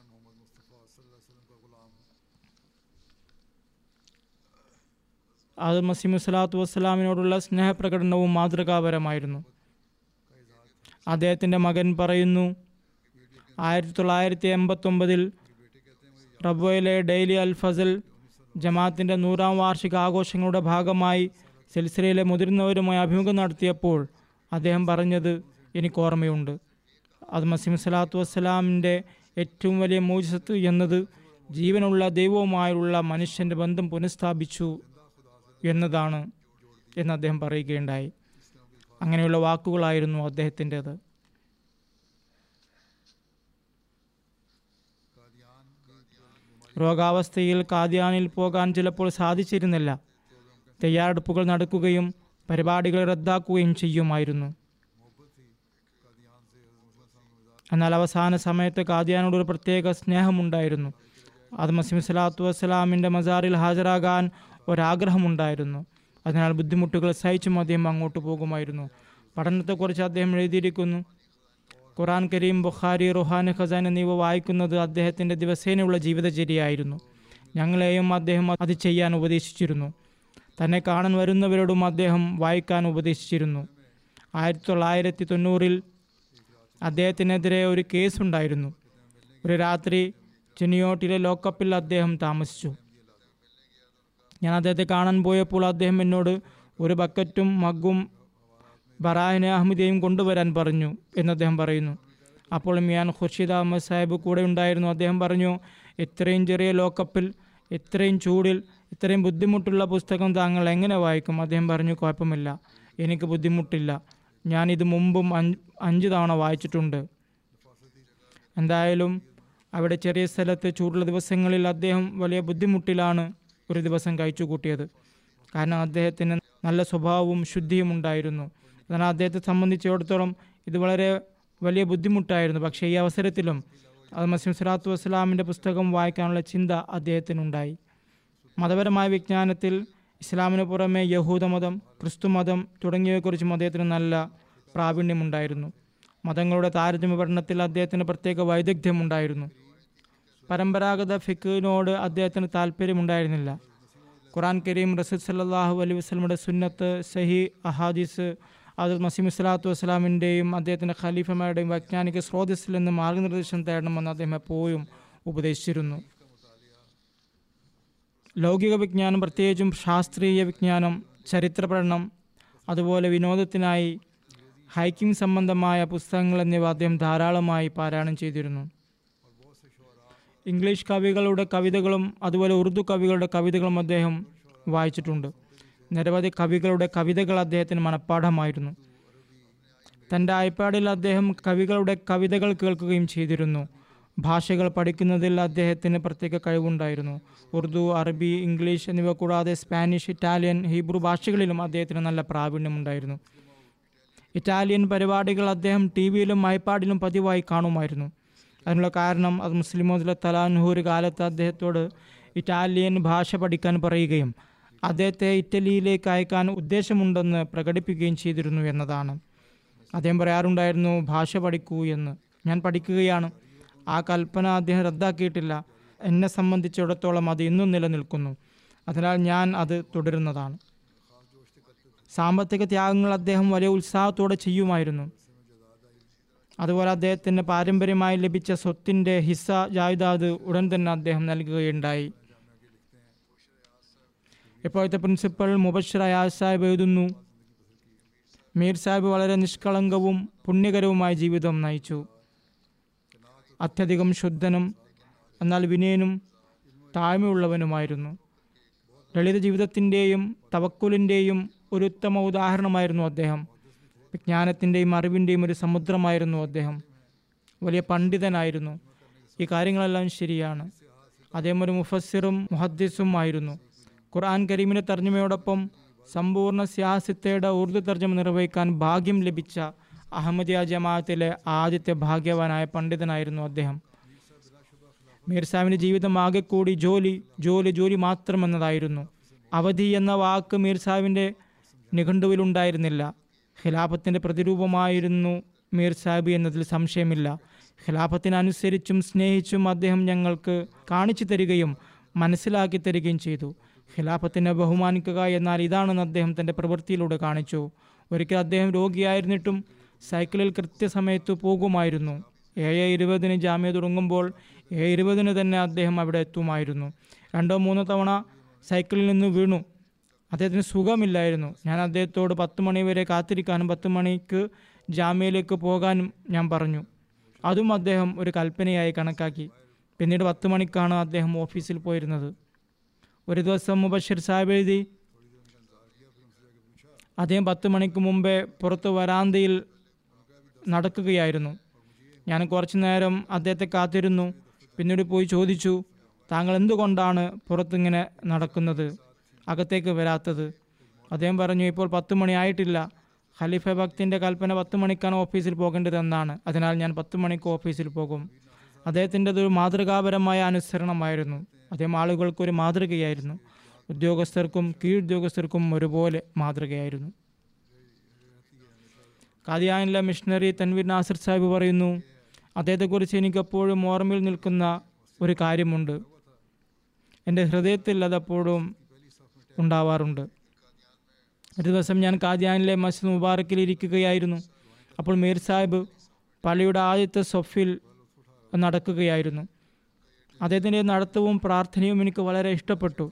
Speaker 2: അത് മസീമു സ്വലാത്തു വസ്സലാമിനോടുള്ള സ്നേഹപ്രകടനവും മാതൃകാപരമായിരുന്നു അദ്ദേഹത്തിൻ്റെ മകൻ പറയുന്നു ആയിരത്തി തൊള്ളായിരത്തി എൺപത്തൊമ്പതിൽ റബ്വയിലെ ഡെയിലി അൽ ഫസൽ ജമാഅത്തിൻ്റെ നൂറാം വാർഷിക ആഘോഷങ്ങളുടെ ഭാഗമായി സിൽസിലയിലെ മുതിർന്നവരുമായി അഭിമുഖം നടത്തിയപ്പോൾ അദ്ദേഹം പറഞ്ഞത് എനിക്ക് ഓർമ്മയുണ്ട് അത് മസീം സ്വലാത്തു വസ്സലാമിൻ്റെ ഏറ്റവും വലിയ മോചിസത്ത് എന്നത് ജീവനുള്ള ദൈവവുമായുള്ള മനുഷ്യൻ്റെ ബന്ധം പുനഃസ്ഥാപിച്ചു എന്നതാണ് എന്ന് അദ്ദേഹം പറയുകയുണ്ടായി അങ്ങനെയുള്ള വാക്കുകളായിരുന്നു അദ്ദേഹത്തിൻ്റെത് രോഗാവസ്ഥയിൽ കാദ്യാനിൽ പോകാൻ ചിലപ്പോൾ സാധിച്ചിരുന്നില്ല തയ്യാറെടുപ്പുകൾ നടക്കുകയും പരിപാടികൾ റദ്ദാക്കുകയും ചെയ്യുമായിരുന്നു എന്നാൽ അവസാന സമയത്ത് കാദ്യാനോട് ഒരു പ്രത്യേക സ്നേഹമുണ്ടായിരുന്നു അത് മസീം സ്വലാത്തു വസ്സലാമിൻ്റെ മസാറിൽ ഹാജരാകാൻ ഒരാഗ്രഹമുണ്ടായിരുന്നു അതിനാൽ ബുദ്ധിമുട്ടുകൾ സഹിച്ചും അദ്ദേഹം അങ്ങോട്ട് പോകുമായിരുന്നു പഠനത്തെക്കുറിച്ച് അദ്ദേഹം എഴുതിയിരിക്കുന്നു ഖുറാൻ കരീം ബുഖാരി റുഹാൻ ഖസാൻ എന്നിവ വായിക്കുന്നത് അദ്ദേഹത്തിൻ്റെ ദിവസേനയുള്ള ജീവിതചര്യയായിരുന്നു ഞങ്ങളെയും അദ്ദേഹം അത് ചെയ്യാൻ ഉപദേശിച്ചിരുന്നു തന്നെ കാണാൻ വരുന്നവരോടും അദ്ദേഹം വായിക്കാൻ ഉപദേശിച്ചിരുന്നു ആയിരത്തി തൊള്ളായിരത്തി തൊണ്ണൂറിൽ അദ്ദേഹത്തിനെതിരെ ഒരു കേസുണ്ടായിരുന്നു ഒരു രാത്രി ചെനിയോട്ടിലെ ലോക്കപ്പിൽ അദ്ദേഹം താമസിച്ചു ഞാൻ അദ്ദേഹത്തെ കാണാൻ പോയപ്പോൾ അദ്ദേഹം എന്നോട് ഒരു ബക്കറ്റും മഗ്ഗും ബറാഹിനെ അഹമ്മദിയെയും കൊണ്ടുവരാൻ പറഞ്ഞു എന്ന് അദ്ദേഹം പറയുന്നു അപ്പോൾ മിയാൻ ഖുർഷിദ് അഹമ്മദ് സാഹിബ് കൂടെ ഉണ്ടായിരുന്നു അദ്ദേഹം പറഞ്ഞു ഇത്രയും ചെറിയ ലോക്കപ്പിൽ ഇത്രയും ചൂടിൽ ഇത്രയും ബുദ്ധിമുട്ടുള്ള പുസ്തകം താങ്കൾ എങ്ങനെ വായിക്കും അദ്ദേഹം പറഞ്ഞു കുഴപ്പമില്ല എനിക്ക് ബുദ്ധിമുട്ടില്ല ഞാൻ ഇത് മുമ്പും അഞ്ച് അഞ്ച് തവണ വായിച്ചിട്ടുണ്ട് എന്തായാലും അവിടെ ചെറിയ സ്ഥലത്ത് ചൂടുള്ള ദിവസങ്ങളിൽ അദ്ദേഹം വലിയ ബുദ്ധിമുട്ടിലാണ് ഒരു ദിവസം കഴിച്ചു കൂട്ടിയത് കാരണം അദ്ദേഹത്തിന് നല്ല സ്വഭാവവും ശുദ്ധിയും ഉണ്ടായിരുന്നു എന്നാൽ അദ്ദേഹത്തെ സംബന്ധിച്ചിടത്തോളം ഇത് വളരെ വലിയ ബുദ്ധിമുട്ടായിരുന്നു പക്ഷേ ഈ അവസരത്തിലും അത് മസീം സ്വലാത്തു വസ്സലാമിൻ്റെ പുസ്തകം വായിക്കാനുള്ള ചിന്ത അദ്ദേഹത്തിനുണ്ടായി മതപരമായ വിജ്ഞാനത്തിൽ ഇസ്ലാമിന് പുറമെ യഹൂദമതം ക്രിസ്തുമതം തുടങ്ങിയവയെക്കുറിച്ചും അദ്ദേഹത്തിന് നല്ല പ്രാവീണ്യമുണ്ടായിരുന്നു മതങ്ങളുടെ താരതമ്യ പഠനത്തിൽ അദ്ദേഹത്തിന് പ്രത്യേക വൈദഗ്ധ്യമുണ്ടായിരുന്നു പരമ്പരാഗത ഫിക്കിനോട് അദ്ദേഹത്തിന് താല്പര്യമുണ്ടായിരുന്നില്ല ഖുറാൻ കരീം റസീദ് സല്ലാഹു അലൈഹി വസ്ലമിയുടെ സുന്നത്ത് സഹി അഹാദിസ് അത് മസീം സ്വലാത്തു വസ്സലാമിൻ്റെയും അദ്ദേഹത്തിൻ്റെ ഖലീഫമാരുടെയും വൈജ്ഞാനിക സ്രോതസ്സിൽ നിന്ന് മാർഗനിർദ്ദേശം തേടണമെന്ന് അദ്ദേഹം എപ്പോഴും ഉപദേശിച്ചിരുന്നു ലൗകിക വിജ്ഞാനം പ്രത്യേകിച്ചും ശാസ്ത്രീയ വിജ്ഞാനം ചരിത്ര പഠനം അതുപോലെ വിനോദത്തിനായി ഹൈക്കിംഗ് സംബന്ധമായ പുസ്തകങ്ങൾ എന്നിവ അദ്ദേഹം ധാരാളമായി പാരായണം ചെയ്തിരുന്നു ഇംഗ്ലീഷ് കവികളുടെ കവിതകളും അതുപോലെ ഉറുദു കവികളുടെ കവിതകളും അദ്ദേഹം വായിച്ചിട്ടുണ്ട് നിരവധി കവികളുടെ കവിതകൾ അദ്ദേഹത്തിന് മനഃപ്പാഠമായിരുന്നു തൻ്റെ ഐപാഡിൽ അദ്ദേഹം കവികളുടെ കവിതകൾ കേൾക്കുകയും ചെയ്തിരുന്നു ഭാഷകൾ പഠിക്കുന്നതിൽ അദ്ദേഹത്തിന് പ്രത്യേക കഴിവുണ്ടായിരുന്നു ഉറുദു അറബി ഇംഗ്ലീഷ് എന്നിവ കൂടാതെ സ്പാനിഷ് ഇറ്റാലിയൻ ഹീബ്രു ഭാഷകളിലും അദ്ദേഹത്തിന് നല്ല പ്രാവീണ്യമുണ്ടായിരുന്നു ഇറ്റാലിയൻ പരിപാടികൾ അദ്ദേഹം ടി വിയിലും ഐപാഡിലും പതിവായി കാണുമായിരുന്നു അതിനുള്ള കാരണം അത് മുസ്ലിമോദിലെ തലാൻഹൂർ കാലത്ത് അദ്ദേഹത്തോട് ഇറ്റാലിയൻ ഭാഷ പഠിക്കാൻ പറയുകയും അദ്ദേഹത്തെ ഇറ്റലിയിലേക്ക് അയക്കാൻ ഉദ്ദേശമുണ്ടെന്ന് പ്രകടിപ്പിക്കുകയും ചെയ്തിരുന്നു എന്നതാണ് അദ്ദേഹം പറയാറുണ്ടായിരുന്നു ഭാഷ പഠിക്കൂ എന്ന് ഞാൻ പഠിക്കുകയാണ് ആ കൽപ്പന അദ്ദേഹം റദ്ദാക്കിയിട്ടില്ല എന്നെ സംബന്ധിച്ചിടത്തോളം അത് ഇന്നും നിലനിൽക്കുന്നു അതിനാൽ ഞാൻ അത് തുടരുന്നതാണ് സാമ്പത്തിക ത്യാഗങ്ങൾ അദ്ദേഹം വലിയ ഉത്സാഹത്തോടെ ചെയ്യുമായിരുന്നു അതുപോലെ അദ്ദേഹത്തിന് പാരമ്പര്യമായി ലഭിച്ച സ്വത്തിൻ്റെ ഹിസ്സ ജായിദാദ് ഉടൻ തന്നെ അദ്ദേഹം നൽകുകയുണ്ടായി ഇപ്പോഴത്തെ പ്രിൻസിപ്പൽ മുബഷിർ അയാസ് സാഹിബ് എഴുതുന്നു മീർ സാഹിബ് വളരെ നിഷ്കളങ്കവും പുണ്യകരവുമായ ജീവിതം നയിച്ചു അത്യധികം ശുദ്ധനും എന്നാൽ വിനയനും താഴ്മയുള്ളവനുമായിരുന്നു ലളിത ജീവിതത്തിൻ്റെയും തവക്കുലിൻ്റെയും ഒരു ഉത്തമ ഉദാഹരണമായിരുന്നു അദ്ദേഹം വിജ്ഞാനത്തിൻ്റെയും അറിവിൻ്റെയും ഒരു സമുദ്രമായിരുന്നു അദ്ദേഹം വലിയ പണ്ഡിതനായിരുന്നു ഈ കാര്യങ്ങളെല്ലാം ശരിയാണ് അദ്ദേഹം ഒരു മുഫസ്സിറും മുഹദ്ദിസും ആയിരുന്നു ഖുർആൻ കരീമിൻ്റെ തർജ്ജമയോടൊപ്പം സമ്പൂർണ്ണ സിയാസിത്തയുടെ ഉറുദു തർജ്ജമ നിർവഹിക്കാൻ ഭാഗ്യം ലഭിച്ച അഹമ്മദിയ ജമാഅത്തിലെ ആദ്യത്തെ ഭാഗ്യവാനായ പണ്ഡിതനായിരുന്നു അദ്ദേഹം മീർ സാഹിബിൻ്റെ ജീവിതം ആകെ കൂടി ജോലി ജോലി ജോലി മാത്രമെന്നതായിരുന്നു അവധി എന്ന വാക്ക് മീർ സാഹിബിൻ്റെ നിഘണ്ടുവിലുണ്ടായിരുന്നില്ല ഖിലാഫത്തിൻ്റെ പ്രതിരൂപമായിരുന്നു മീർ സാഹിബ് എന്നതിൽ സംശയമില്ല ഖിലാഫത്തിനനുസരിച്ചും സ്നേഹിച്ചും അദ്ദേഹം ഞങ്ങൾക്ക് കാണിച്ചു തരികയും മനസ്സിലാക്കി തരികയും ചെയ്തു ഖിലാഫത്തിനെ ബഹുമാനിക്കുക എന്നാൽ ഇതാണെന്ന് അദ്ദേഹം തൻ്റെ പ്രവൃത്തിയിലൂടെ കാണിച്ചു ഒരിക്കൽ അദ്ദേഹം രോഗിയായിരുന്നിട്ടും സൈക്കിളിൽ കൃത്യസമയത്ത് പോകുമായിരുന്നു ഏഴ് ഇരുപതിന് ജാമ്യ തുടങ്ങുമ്പോൾ ഏഴ് ഇരുപതിന് തന്നെ അദ്ദേഹം അവിടെ എത്തുമായിരുന്നു രണ്ടോ മൂന്നോ തവണ സൈക്കിളിൽ നിന്ന് വീണു അദ്ദേഹത്തിന് സുഖമില്ലായിരുന്നു ഞാൻ അദ്ദേഹത്തോട് പത്ത് മണി വരെ കാത്തിരിക്കാനും പത്ത് മണിക്ക് ജാമ്യയിലേക്ക് പോകാനും ഞാൻ പറഞ്ഞു അതും അദ്ദേഹം ഒരു കൽപ്പനയായി കണക്കാക്കി പിന്നീട് പത്ത് മണിക്കാണ് അദ്ദേഹം ഓഫീസിൽ പോയിരുന്നത് ഒരു ദിവസം മുബഷിർ സാഹിബ് എഴുതി അദ്ദേഹം പത്ത് മണിക്ക് മുമ്പേ പുറത്ത് വരാന്തയിൽ നടക്കുകയായിരുന്നു ഞാൻ കുറച്ചു നേരം അദ്ദേഹത്തെ കാത്തിരുന്നു പിന്നീട് പോയി ചോദിച്ചു താങ്കൾ എന്തുകൊണ്ടാണ് പുറത്തിങ്ങനെ നടക്കുന്നത് അകത്തേക്ക് വരാത്തത് അദ്ദേഹം പറഞ്ഞു ഇപ്പോൾ പത്ത് മണി ആയിട്ടില്ല ഖലീഫ ഭക്തിൻ്റെ കൽപ്പന പത്ത് മണിക്കാണ് ഓഫീസിൽ പോകേണ്ടതെന്നാണ് അതിനാൽ ഞാൻ പത്ത് മണിക്ക് ഓഫീസിൽ പോകും അദ്ദേഹത്തിൻ്റെ ഒരു മാതൃകാപരമായ അനുസരണമായിരുന്നു അദ്ദേഹം ആളുകൾക്കൊരു മാതൃകയായിരുന്നു ഉദ്യോഗസ്ഥർക്കും കീഴുദ്യോഗസ്ഥർക്കും ഒരുപോലെ മാതൃകയായിരുന്നു കാദിയാനിലെ മിഷണറി തൻവീർ നാസിർ സാഹിബ് പറയുന്നു അദ്ദേഹത്തെക്കുറിച്ച് എനിക്ക് എപ്പോഴും ഓർമ്മയിൽ നിൽക്കുന്ന ഒരു കാര്യമുണ്ട് എൻ്റെ ഹൃദയത്തിൽ അതെപ്പോഴും ഉണ്ടാവാറുണ്ട് ഒരു ദിവസം ഞാൻ കാദിയാനിലെ മസ്ജിദ് മുബാറക്കിൽ ഇരിക്കുകയായിരുന്നു അപ്പോൾ മീർ സാഹിബ് പള്ളിയുടെ ആദ്യത്തെ സൊഫിൽ നടക്കുകയായിരുന്നു അദ്ദേഹത്തിൻ്റെ നടത്തവും പ്രാർത്ഥനയും എനിക്ക് വളരെ ഇഷ്ടപ്പെട്ടു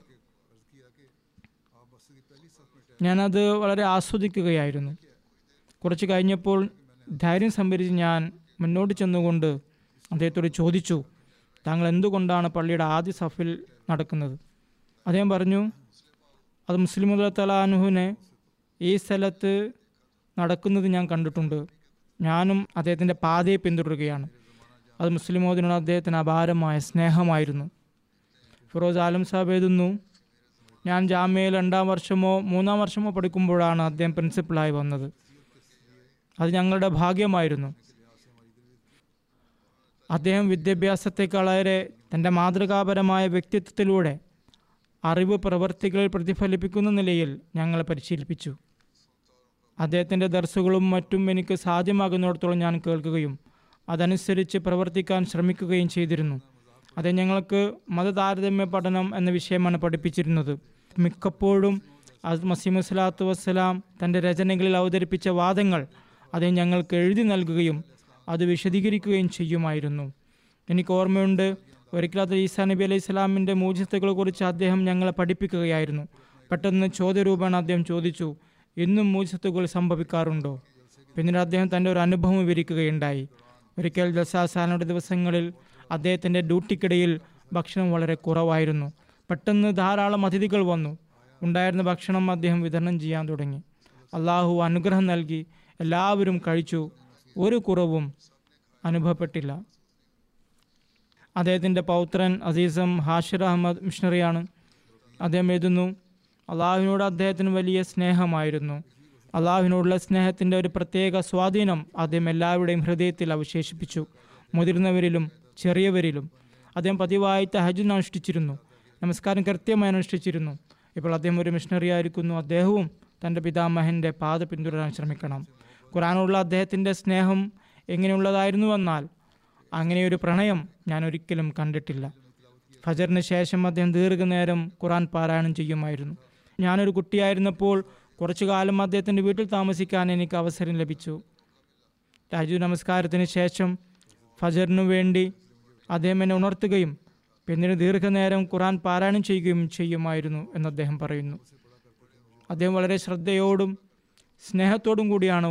Speaker 2: ഞാനത് വളരെ ആസ്വദിക്കുകയായിരുന്നു കുറച്ച് കഴിഞ്ഞപ്പോൾ ധൈര്യം സംഭരിച്ച് ഞാൻ മുന്നോട്ട് ചെന്നുകൊണ്ട് അദ്ദേഹത്തോട് ചോദിച്ചു താങ്കൾ എന്തുകൊണ്ടാണ് പള്ളിയുടെ ആദ്യ സഫിൽ നടക്കുന്നത് അദ്ദേഹം പറഞ്ഞു അത് മുസ്ലിം തലാനുഹുവിനെ ഈ സ്ഥലത്ത് നടക്കുന്നത് ഞാൻ കണ്ടിട്ടുണ്ട് ഞാനും അദ്ദേഹത്തിൻ്റെ പാതയെ പിന്തുടരുകയാണ് അത് മുസ്ലിമോദിനോട് അദ്ദേഹത്തിന് അപാരമായ സ്നേഹമായിരുന്നു ഫിറോസ് ആലം സാബ് എഴുതുന്നു ഞാൻ ജാമ്യയിൽ രണ്ടാം വർഷമോ മൂന്നാം വർഷമോ പഠിക്കുമ്പോഴാണ് അദ്ദേഹം പ്രിൻസിപ്പളായി വന്നത് അത് ഞങ്ങളുടെ ഭാഗ്യമായിരുന്നു അദ്ദേഹം വിദ്യാഭ്യാസത്തെക്കാളേറെ തൻ്റെ മാതൃകാപരമായ വ്യക്തിത്വത്തിലൂടെ അറിവ് പ്രവർത്തികളിൽ പ്രതിഫലിപ്പിക്കുന്ന നിലയിൽ ഞങ്ങളെ പരിശീലിപ്പിച്ചു അദ്ദേഹത്തിൻ്റെ ദർസുകളും മറ്റും എനിക്ക് സാധ്യമാകുന്നിടത്തോളം ഞാൻ കേൾക്കുകയും അതനുസരിച്ച് പ്രവർത്തിക്കാൻ ശ്രമിക്കുകയും ചെയ്തിരുന്നു അത് ഞങ്ങൾക്ക് മതതാരതമ്യ പഠനം എന്ന വിഷയമാണ് പഠിപ്പിച്ചിരുന്നത് മിക്കപ്പോഴും അത് മസീമു സ്വലാത്തു വസ്സലാം തൻ്റെ രചനകളിൽ അവതരിപ്പിച്ച വാദങ്ങൾ അത് ഞങ്ങൾക്ക് എഴുതി നൽകുകയും അത് വിശദീകരിക്കുകയും ചെയ്യുമായിരുന്നു എനിക്ക് ഓർമ്മയുണ്ട് ഒരിക്കൽ അത് ഈസാ നബി അലൈഹി സ്വലാമിൻ്റെ മൂജിത്തുകളെ കുറിച്ച് അദ്ദേഹം ഞങ്ങളെ പഠിപ്പിക്കുകയായിരുന്നു പെട്ടെന്ന് ചോദ്യരൂപേണ അദ്ദേഹം ചോദിച്ചു ഇന്നും മൂജിത്തുകൾ സംഭവിക്കാറുണ്ടോ പിന്നീട് അദ്ദേഹം തൻ്റെ ഒരു അനുഭവം വിവരിക്കുകയുണ്ടായി ഒരിക്കൽ ജസാസാനയുടെ ദിവസങ്ങളിൽ അദ്ദേഹത്തിൻ്റെ ഡ്യൂട്ടിക്കിടയിൽ ഭക്ഷണം വളരെ കുറവായിരുന്നു പെട്ടെന്ന് ധാരാളം അതിഥികൾ വന്നു ഉണ്ടായിരുന്ന ഭക്ഷണം അദ്ദേഹം വിതരണം ചെയ്യാൻ തുടങ്ങി അള്ളാഹു അനുഗ്രഹം നൽകി എല്ലാവരും കഴിച്ചു ഒരു കുറവും അനുഭവപ്പെട്ടില്ല അദ്ദേഹത്തിൻ്റെ പൗത്രൻ അസീസം ഹാഷിർ അഹമ്മദ് മിഷണറിയാണ് അദ്ദേഹം എഴുതുന്നു അള്ളാഹുവിനോട് അദ്ദേഹത്തിന് വലിയ സ്നേഹമായിരുന്നു അള്ളാഹുവിനോടുള്ള സ്നേഹത്തിൻ്റെ ഒരു പ്രത്യേക സ്വാധീനം അദ്ദേഹം എല്ലാവരുടെയും ഹൃദയത്തിൽ അവശേഷിപ്പിച്ചു മുതിർന്നവരിലും ചെറിയവരിലും അദ്ദേഹം പതിവായി തഹജുൻ അനുഷ്ഠിച്ചിരുന്നു നമസ്കാരം കൃത്യമായി അനുഷ്ഠിച്ചിരുന്നു ഇപ്പോൾ അദ്ദേഹം ഒരു മിഷണറി ആയിരിക്കുന്നു അദ്ദേഹവും തൻ്റെ പിതാമഹൻ്റെ പാത പിന്തുടരാൻ ശ്രമിക്കണം ഖുറാനുള്ള അദ്ദേഹത്തിൻ്റെ സ്നേഹം എങ്ങനെയുള്ളതായിരുന്നുവെന്നാൽ അങ്ങനെയൊരു പ്രണയം ഞാൻ ഒരിക്കലും കണ്ടിട്ടില്ല ഫജറിന് ശേഷം അദ്ദേഹം ദീർഘനേരം ഖുറാൻ പാരായണം ചെയ്യുമായിരുന്നു ഞാനൊരു കുട്ടിയായിരുന്നപ്പോൾ കുറച്ചു കാലം അദ്ദേഹത്തിൻ്റെ വീട്ടിൽ താമസിക്കാൻ എനിക്ക് അവസരം ലഭിച്ചു രാജു നമസ്കാരത്തിന് ശേഷം ഫജറിനു വേണ്ടി അദ്ദേഹം എന്നെ ഉണർത്തുകയും പിന്നീട് ദീർഘനേരം ഖുറാൻ പാരായണം ചെയ്യുകയും ചെയ്യുമായിരുന്നു എന്ന് അദ്ദേഹം പറയുന്നു അദ്ദേഹം വളരെ ശ്രദ്ധയോടും സ്നേഹത്തോടും കൂടിയാണ്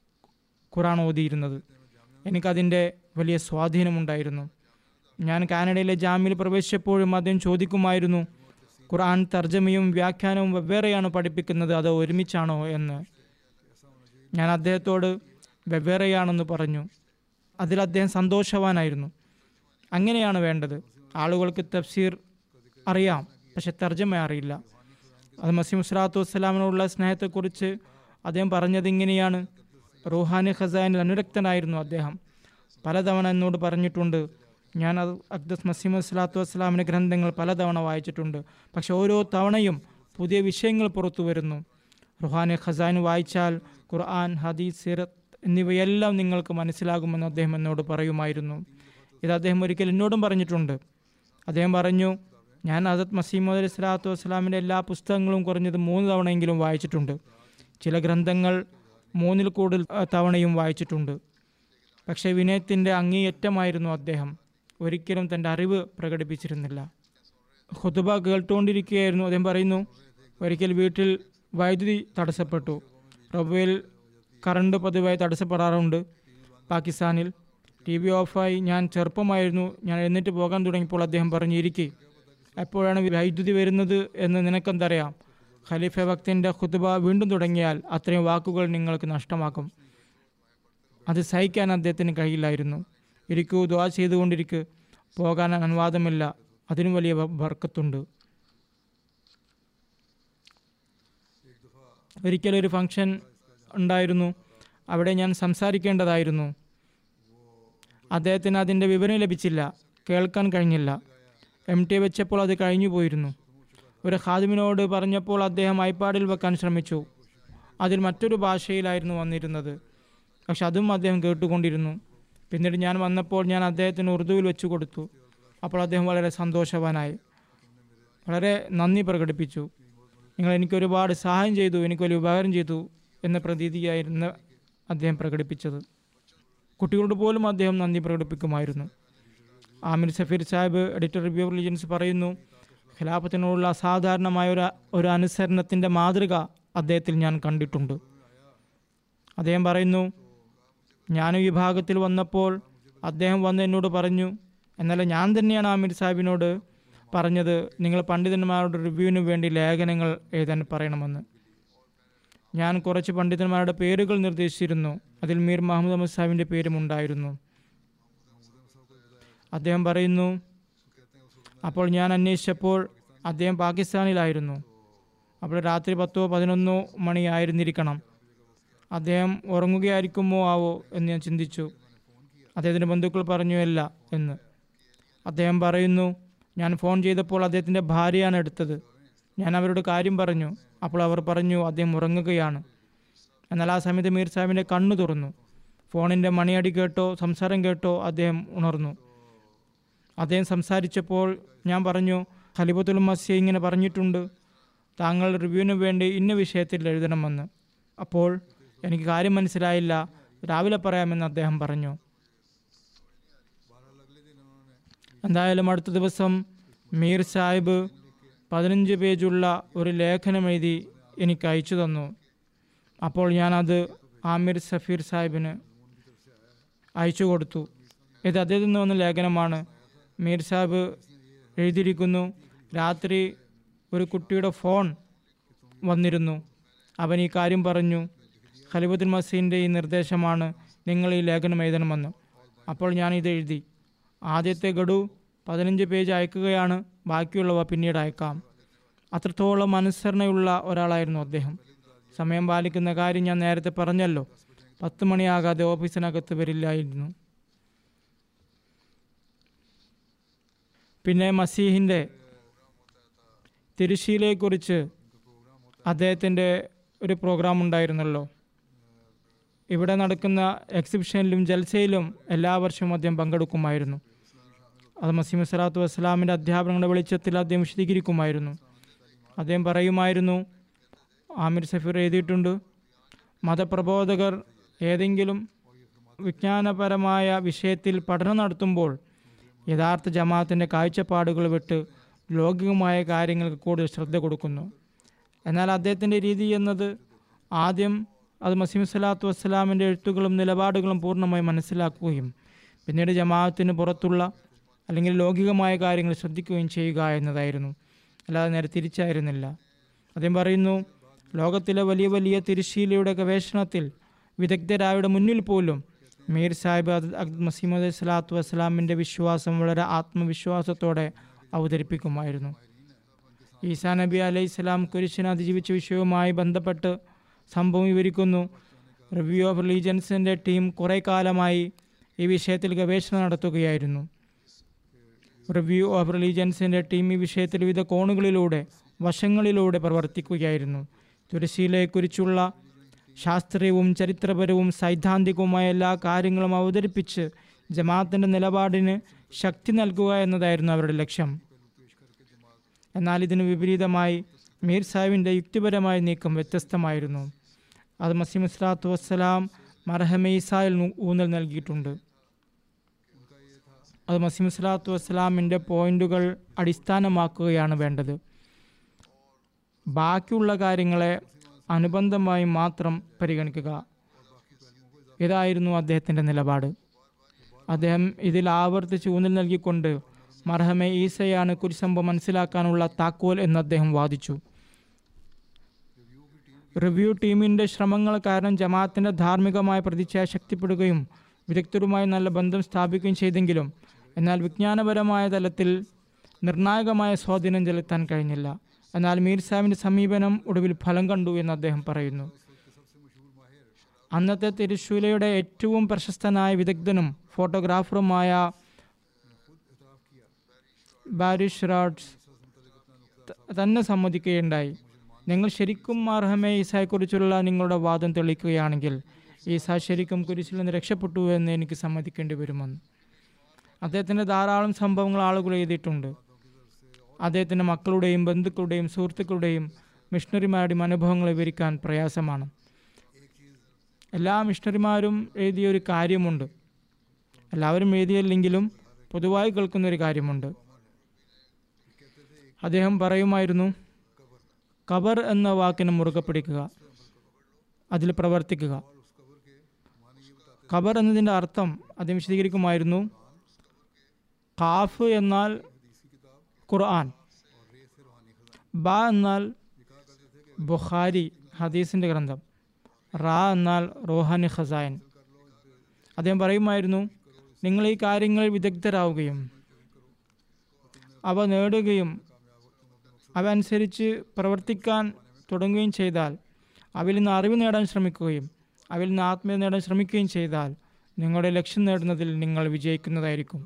Speaker 2: ഖുറാൻ ഓതിയിരുന്നത് എനിക്കതിൻ്റെ വലിയ സ്വാധീനമുണ്ടായിരുന്നു ഞാൻ കാനഡയിലെ ജാമ്യയിൽ പ്രവേശിച്ചപ്പോഴും അദ്ദേഹം ചോദിക്കുമായിരുന്നു ഖുർആൻ തർജ്ജമയും വ്യാഖ്യാനവും വെവ്വേറെയാണ് പഠിപ്പിക്കുന്നത് അതോ ഒരുമിച്ചാണോ എന്ന് ഞാൻ അദ്ദേഹത്തോട് വെവ്വേറെയാണെന്ന് പറഞ്ഞു അതിൽ അദ്ദേഹം സന്തോഷവാനായിരുന്നു അങ്ങനെയാണ് വേണ്ടത് ആളുകൾക്ക് തഫ്സീർ അറിയാം പക്ഷെ തർജ്ജമ അറിയില്ല അത് മസീം സ്വലാത്തു വസ്സലാമിനോടുള്ള സ്നേഹത്തെക്കുറിച്ച് അദ്ദേഹം പറഞ്ഞത് ഇങ്ങനെയാണ് റുഹാനി ഖസാനിൽ അനുരക്തനായിരുന്നു അദ്ദേഹം പലതവണ എന്നോട് പറഞ്ഞിട്ടുണ്ട് ഞാൻ അത് അക്ദസ് മസീം സ്വലാത്തു വസ്സലാമിൻ്റെ ഗ്രന്ഥങ്ങൾ പലതവണ വായിച്ചിട്ടുണ്ട് പക്ഷെ ഓരോ തവണയും പുതിയ വിഷയങ്ങൾ പുറത്തു വരുന്നു റുഹാനി ഖസാൻ വായിച്ചാൽ ഖുർആൻ ഹദീസ് സിറത്ത് എന്നിവയെല്ലാം നിങ്ങൾക്ക് മനസ്സിലാകുമെന്ന് അദ്ദേഹം എന്നോട് പറയുമായിരുന്നു ഇത് അദ്ദേഹം ഒരിക്കൽ എന്നോടും പറഞ്ഞിട്ടുണ്ട് അദ്ദേഹം പറഞ്ഞു ഞാൻ അസത് മസീമദ് അലി സ്വലാത്തു വസ്സലാമിൻ്റെ എല്ലാ പുസ്തകങ്ങളും കുറഞ്ഞത് മൂന്ന് തവണയെങ്കിലും വായിച്ചിട്ടുണ്ട് ചില ഗ്രന്ഥങ്ങൾ മൂന്നിൽ കൂടുതൽ അഹ്, തവണയും വായിച്ചിട്ടുണ്ട് പക്ഷേ വിനയത്തിൻ്റെ അങ്ങേയറ്റമായിരുന്നു അദ്ദേഹം ഒരിക്കലും തൻ്റെ അറിവ് പ്രകടിപ്പിച്ചിരുന്നില്ല ഖുതുബ കേട്ടുകൊണ്ടിരിക്കുകയായിരുന്നു അദ്ദേഹം പറയുന്നു ഒരിക്കൽ വീട്ടിൽ വൈദ്യുതി തടസ്സപ്പെട്ടു റബ്ബയിൽ കറണ്ട് പതിവായി തടസ്സപ്പെടാറുണ്ട് പാകിസ്ഥാനിൽ ടി വി ഓഫായി ഞാൻ ചെറുപ്പമായിരുന്നു ഞാൻ എഴുന്നേറ്റ് പോകാൻ തുടങ്ങിയപ്പോൾ അദ്ദേഹം പറഞ്ഞു ഇരിക്കെ എപ്പോഴാണ് വൈദ്യുതി വരുന്നത് എന്ന് നിനക്കെന്തറിയാം ഖലീഫ ഭക്തിൻ്റെ ഖുതുബ വീണ്ടും തുടങ്ങിയാൽ അത്രയും വാക്കുകൾ നിങ്ങൾക്ക് നഷ്ടമാക്കും അത് സഹിക്കാൻ അദ്ദേഹത്തിന് കഴിയില്ലായിരുന്നു ഇരിക്കൂ ദ്വാ ചെയ്തുകൊണ്ടിരിക്ക് പോകാൻ അനുവാദമില്ല അതിനും വലിയ ബ- ബർക്കത്തുണ്ട് ഒരിക്കലൊരു ഫംഗ്ഷൻ ഉണ്ടായിരുന്നു അവിടെ ഞാൻ സംസാരിക്കേണ്ടതായിരുന്നു അദ്ദേഹത്തിന് അതിൻ്റെ വിവരം ലഭിച്ചില്ല കേൾക്കാൻ കഴിഞ്ഞില്ല എം ടി വെച്ചപ്പോൾ അത് കഴിഞ്ഞു പോയിരുന്നു ഒരു ഖാദിമിനോട് പറഞ്ഞപ്പോൾ അദ്ദേഹം ഐപാഡിൽ വെക്കാൻ ശ്രമിച്ചു അതിൽ മറ്റൊരു ഭാഷയിലായിരുന്നു വന്നിരുന്നത് പക്ഷെ അതും അദ്ദേഹം കേട്ടുകൊണ്ടിരുന്നു പിന്നീട് ഞാൻ വന്നപ്പോൾ ഞാൻ അദ്ദേഹത്തിന് ഉറുദുവിൽ വെച്ചു കൊടുത്തു അപ്പോൾ അദ്ദേഹം വളരെ സന്തോഷവാനായി വളരെ നന്ദി പ്രകടിപ്പിച്ചു നിങ്ങൾ എനിക്ക് ഒരുപാട് സഹായം ചെയ്തു എനിക്ക് വലിയ ഉപകാരം ചെയ്തു എന്ന പ്രതീതിയായിരുന്നു അദ്ദേഹം പ്രകടിപ്പിച്ചത് കുട്ടികളോട് പോലും അദ്ദേഹം നന്ദി പ്രകടിപ്പിക്കുമായിരുന്നു Amir Safir Sahib editor review of religions പറയുന്നു ഖിലാഫത്തിനോടുള്ള അസാധാരണമായ ഒരു ഒരു അനുസരണത്തിൻ്റെ മാതൃക അദ്ദേഹത്തിൽ ഞാൻ കണ്ടിട്ടുണ്ട് അദ്ദേഹം പറയുന്നു ഞാൻ ഈ വിഭാഗത്തിൽ വന്നപ്പോൾ അദ്ദേഹം വന്ന് എന്നോട് പറഞ്ഞു എന്നാൽ ഞാൻ തന്നെയാണ് ആമിർ സാഹിബിനോട് പറഞ്ഞത് നിങ്ങൾ പണ്ഡിതന്മാരുടെ റിവ്യൂവിന് വേണ്ടി ലേഖനങ്ങൾ എഴുതാൻ പറയണമെന്ന് ഞാൻ കുറച്ച് പണ്ഡിതന്മാരുടെ പേരുകൾ നിർദ്ദേശിച്ചിരുന്നു അതിൽ മീർ മുഹമ്മദ് അഹമ്മദ് സാഹിബിൻ്റെ പേരും ഉണ്ടായിരുന്നു അദ്ദേഹം പറയുന്നു അപ്പോൾ ഞാൻ അന്വേഷിച്ചപ്പോൾ അദ്ദേഹം പാകിസ്ഥാനിലായിരുന്നു അപ്പോൾ രാത്രി പത്തോ പതിനൊന്നോ മണിയായിരുന്നിരിക്കണം അദ്ദേഹം ഉറങ്ങുകയായിരിക്കുമോ ആവോ എന്ന് ഞാൻ ചിന്തിച്ചു അദ്ദേഹത്തിൻ്റെ ബന്ധുക്കൾ പറഞ്ഞു അല്ല എന്ന് അദ്ദേഹം പറയുന്നു ഞാൻ ഫോൺ ചെയ്തപ്പോൾ അദ്ദേഹത്തിൻ്റെ ഭാര്യയാണ് എടുത്തത് ഞാൻ അവരോട് കാര്യം പറഞ്ഞു അപ്പോൾ അവർ പറഞ്ഞു അദ്ദേഹം ഉറങ്ങുകയാണ് എന്നാൽ ആ സമയത്ത് മീർ സാഹിബിൻ്റെ കണ്ണു തുറന്നു ഫോണിൻ്റെ മണിയടി കേട്ടോ സംസാരം കേട്ടോ അദ്ദേഹം ഉണർന്നു അദ്ദേഹം സംസാരിച്ചപ്പോൾ ഞാൻ പറഞ്ഞു ഖലിബത്തുൽ മസി ഇങ്ങനെ പറഞ്ഞിട്ടുണ്ട് താങ്കൾ റിവ്യൂവിന് വേണ്ടി ഇന്ന വിഷയത്തിൽ എഴുതണമെന്ന് അപ്പോൾ എനിക്ക് കാര്യം മനസ്സിലായില്ല രാവിലെ പറയാമെന്ന് അദ്ദേഹം പറഞ്ഞു എന്തായാലും അടുത്ത ദിവസം മീർ സാഹിബ് പതിനഞ്ച് പേജുള്ള ഒരു ലേഖനം എഴുതി എനിക്ക് അയച്ചു തന്നു അപ്പോൾ ഞാനത് ആമിർ സഫീർ സാഹിബിന് അയച്ചു കൊടുത്തു ഇത് അദ്ദേഹത്തിൽ നിന്ന് വന്ന ലേഖനമാണ് മീർ സാഹിബ് എഴുതിയിരിക്കുന്നു രാത്രി ഒരു കുട്ടിയുടെ ഫോൺ വന്നിരുന്നു അവൻ ഈ കാര്യം പറഞ്ഞു ഖലിബുദ്ദീൻ മസീൻ്റെ ഈ നിർദ്ദേശമാണ് നിങ്ങൾ ഈ ലേഖനം എഴുതണമെന്ന് അപ്പോൾ ഞാൻ ഇത് എഴുതി ആദ്യത്തെ ഗഡു പതിനഞ്ച് പേജ് അയക്കുകയാണ് ബാക്കിയുള്ളവ പിന്നീട് അയക്കാം അത്രത്തോളം അനുസരണയുള്ള ഒരാളായിരുന്നു അദ്ദേഹം സമയം പാലിക്കുന്ന കാര്യം ഞാൻ നേരത്തെ പറഞ്ഞല്ലോ പത്ത് മണിയാകാതെ ഓഫീസിനകത്ത് വരില്ലായിരുന്നു പിന്നെ മസീഹിൻ്റെ തിരുശീലയെക്കുറിച്ച് അദ്ദേഹത്തിൻ്റെ ഒരു പ്രോഗ്രാം ഉണ്ടായിരുന്നല്ലോ ഇവിടെ നടക്കുന്ന എക്സിബിഷനിലും ജൽസയിലും എല്ലാ വർഷവും അദ്ദേഹം പങ്കെടുക്കുമായിരുന്നു അത് മസീം സ്വലാത്തു വസ്സലാമിൻ്റെ അധ്യാപനങ്ങളുടെ വെളിച്ചത്തിൽ അദ്ദേഹം വിശദീകരിക്കുമായിരുന്നു അദ്ദേഹം പറയുമായിരുന്നു ആമിർ സഫീർ എഴുതിയിട്ടുണ്ട് മതപ്രബോധകർ ഏതെങ്കിലും വിജ്ഞാനപരമായ വിഷയത്തിൽ പഠനം നടത്തുമ്പോൾ യഥാർത്ഥ ജമാഅത്തിൻ്റെ കാഴ്ചപ്പാടുകൾ വിട്ട് ലൗകികമായ കാര്യങ്ങൾക്ക് കൂടുതൽ ശ്രദ്ധ കൊടുക്കുന്നു എന്നാൽ അദ്ദേഹത്തിൻ്റെ രീതി എന്നത് ആദ്യം അത് മസീം സ്വലാത്തു വസ്സലാമിൻ്റെ എഴുത്തുകളും നിലപാടുകളും പൂർണ്ണമായി മനസ്സിലാക്കുകയും പിന്നീട് ജമാഅത്തിന് പുറത്തുള്ള അല്ലെങ്കിൽ ലൗകികമായ കാര്യങ്ങൾ ശ്രദ്ധിക്കുകയും ചെയ്യുക എന്നതായിരുന്നു അല്ലാതെ നേരെ തിരിച്ചായിരുന്നില്ല അദ്ദേഹം പറയുന്നു ലോകത്തിലെ വലിയ വലിയ തിരുശീലയുടെ ഗവേഷണത്തിൽ വിദഗ്ധരായുടെ മുന്നിൽ പോലും മീർ സാഹിബ് അബ്ദുൽ മസീമദ് സ്വലാത്തു വസ്സലാമിൻ്റെ വിശ്വാസം വളരെ ആത്മവിശ്വാസത്തോടെ അവതരിപ്പിക്കുമായിരുന്നു ഈസാ നബി അലൈഹി സ്വലാം കുരിശിനെ അതിജീവിച്ച വിഷയവുമായി ബന്ധപ്പെട്ട് സംഭവം വിവരിക്കുന്നു റിവ്യൂ ഓഫ് റിലീജൻസിൻ്റെ ടീം കുറേ കാലമായി ഈ വിഷയത്തിൽ ഗവേഷണം നടത്തുകയായിരുന്നു റിവ്യൂ ഓഫ് റിലീജൻസിൻ്റെ ടീം ഈ വിഷയത്തിൽ വിവിധ കോണുകളിലൂടെ വശങ്ങളിലൂടെ പ്രവർത്തിക്കുകയായിരുന്നു തുരശീലയെക്കുറിച്ചുള്ള ശാസ്ത്രീയവും ചരിത്രപരവും സൈദ്ധാന്തികവുമായ എല്ലാ കാര്യങ്ങളും അവതരിപ്പിച്ച് ജമാഅത്തിൻ്റെ നിലപാടിന് ശക്തി നൽകുക എന്നതായിരുന്നു അവരുടെ ലക്ഷ്യം എന്നാൽ ഇതിന് വിപരീതമായി മീർ സാഹിബിൻ്റെ യുക്തിപരമായ നീക്കം വ്യത്യസ്തമായിരുന്നു അത് മസീം ഇസ്ലാത്തു വസ്സലാം മർഹമീസായിൽ ഊന്നൽ നൽകിയിട്ടുണ്ട് അത് മസീം ഇസ്ലാത്തു വസ്സലാമിൻ്റെ പോയിന്റുകൾ അടിസ്ഥാനമാക്കുകയാണ് വേണ്ടത് ബാക്കിയുള്ള കാര്യങ്ങളെ അനുബന്ധമായി മാത്രം പരിഗണിക്കുക ഇതായിരുന്നു അദ്ദേഹത്തിൻ്റെ നിലപാട് അദ്ദേഹം ഇതിൽ ആവർത്തിച്ച് ഊന്നൽ നൽകിക്കൊണ്ട് മർഹമെ ഈസയാണ് കുരിശംഭം മനസ്സിലാക്കാനുള്ള താക്കോൽ എന്ന് അദ്ദേഹം വാദിച്ചു റിവ്യൂ ടീമിൻ്റെ ശ്രമങ്ങൾ കാരണം ജമാഅത്തിൻ്റെ ധാർമ്മികമായ പ്രതിച്ഛായ ശക്തിപ്പെടുകയും വിദഗ്ധരുമായി നല്ല ബന്ധം സ്ഥാപിക്കുകയും ചെയ്തെങ്കിലും എന്നാൽ വിജ്ഞാനപരമായ തലത്തിൽ നിർണായകമായ സ്വാധീനം ചെലുത്താൻ കഴിഞ്ഞില്ല എന്നാൽ മീർ സാഹിബിൻ്റെ സമീപനം ഒടുവിൽ ഫലം കണ്ടു എന്ന് അദ്ദേഹം പറയുന്നു അന്നത്തെ തിരുശൂലയുടെ ഏറ്റവും പ്രശസ്തനായ വിദഗ്ധനും ഫോട്ടോഗ്രാഫറുമായ ബാരിഷ് റാഡ്സ് തന്നെ സമ്മതിക്കുകയുണ്ടായി നിങ്ങൾ ശരിക്കും അർഹമെ ഈസായെക്കുറിച്ചുള്ള നിങ്ങളുടെ വാദം തെളിയിക്കുകയാണെങ്കിൽ ഈസ ശരിക്കും കുരിശിൽ നിന്ന് രക്ഷപ്പെട്ടു എന്ന് എനിക്ക് സമ്മതിക്കേണ്ടി വരുമെന്ന് അദ്ദേഹത്തിൻ്റെ ധാരാളം സംഭവങ്ങൾ ആളുകൾ എഴുതിയിട്ടുണ്ട് അദ്ദേഹത്തിൻ്റെ മക്കളുടെയും ബന്ധുക്കളുടെയും സുഹൃത്തുക്കളുടെയും മിഷണറിമാരുടെയും അനുഭവങ്ങൾ വിവരിക്കാൻ പ്രയാസമാണ് എല്ലാ മിഷണറിമാരും എഴുതിയ ഒരു കാര്യമുണ്ട് എല്ലാവരും എഴുതിയില്ലെങ്കിലും പൊതുവായി കേൾക്കുന്ന ഒരു കാര്യമുണ്ട് അദ്ദേഹം പറയുമായിരുന്നു കബർ എന്ന വാക്കിനെ മുറുകെ പിടിക്കുക അതിൽ പ്രവർത്തിക്കുക ഖബർ എന്നതിൻ്റെ അർത്ഥം അദ്ദേഹം വിശദീകരിക്കുമായിരുന്നു ഖാഫ് എന്നാൽ ഖുർആൻ ബ എന്നാൽ ബുഖാരി ഹദീസിൻ്റെ ഗ്രന്ഥം റാ എന്നാൽ റോഹാനി ഖസായൻ അദ്ദേഹം പറയുമായിരുന്നു നിങ്ങൾ ഈ കാര്യങ്ങളിൽ വിദഗ്ധരാവുകയും അവ നേടുകയും അവ അനുസരിച്ച് പ്രവർത്തിക്കാൻ തുടങ്ങുകയും ചെയ്താൽ അവയിൽ നിന്ന് അറിവ് നേടാൻ ശ്രമിക്കുകയും അവയിൽ നിന്ന് ആത്മീയത നേടാൻ ശ്രമിക്കുകയും ചെയ്താൽ നിങ്ങളുടെ ലക്ഷ്യം നേടുന്നതിൽ നിങ്ങൾ വിജയിക്കുന്നതായിരിക്കും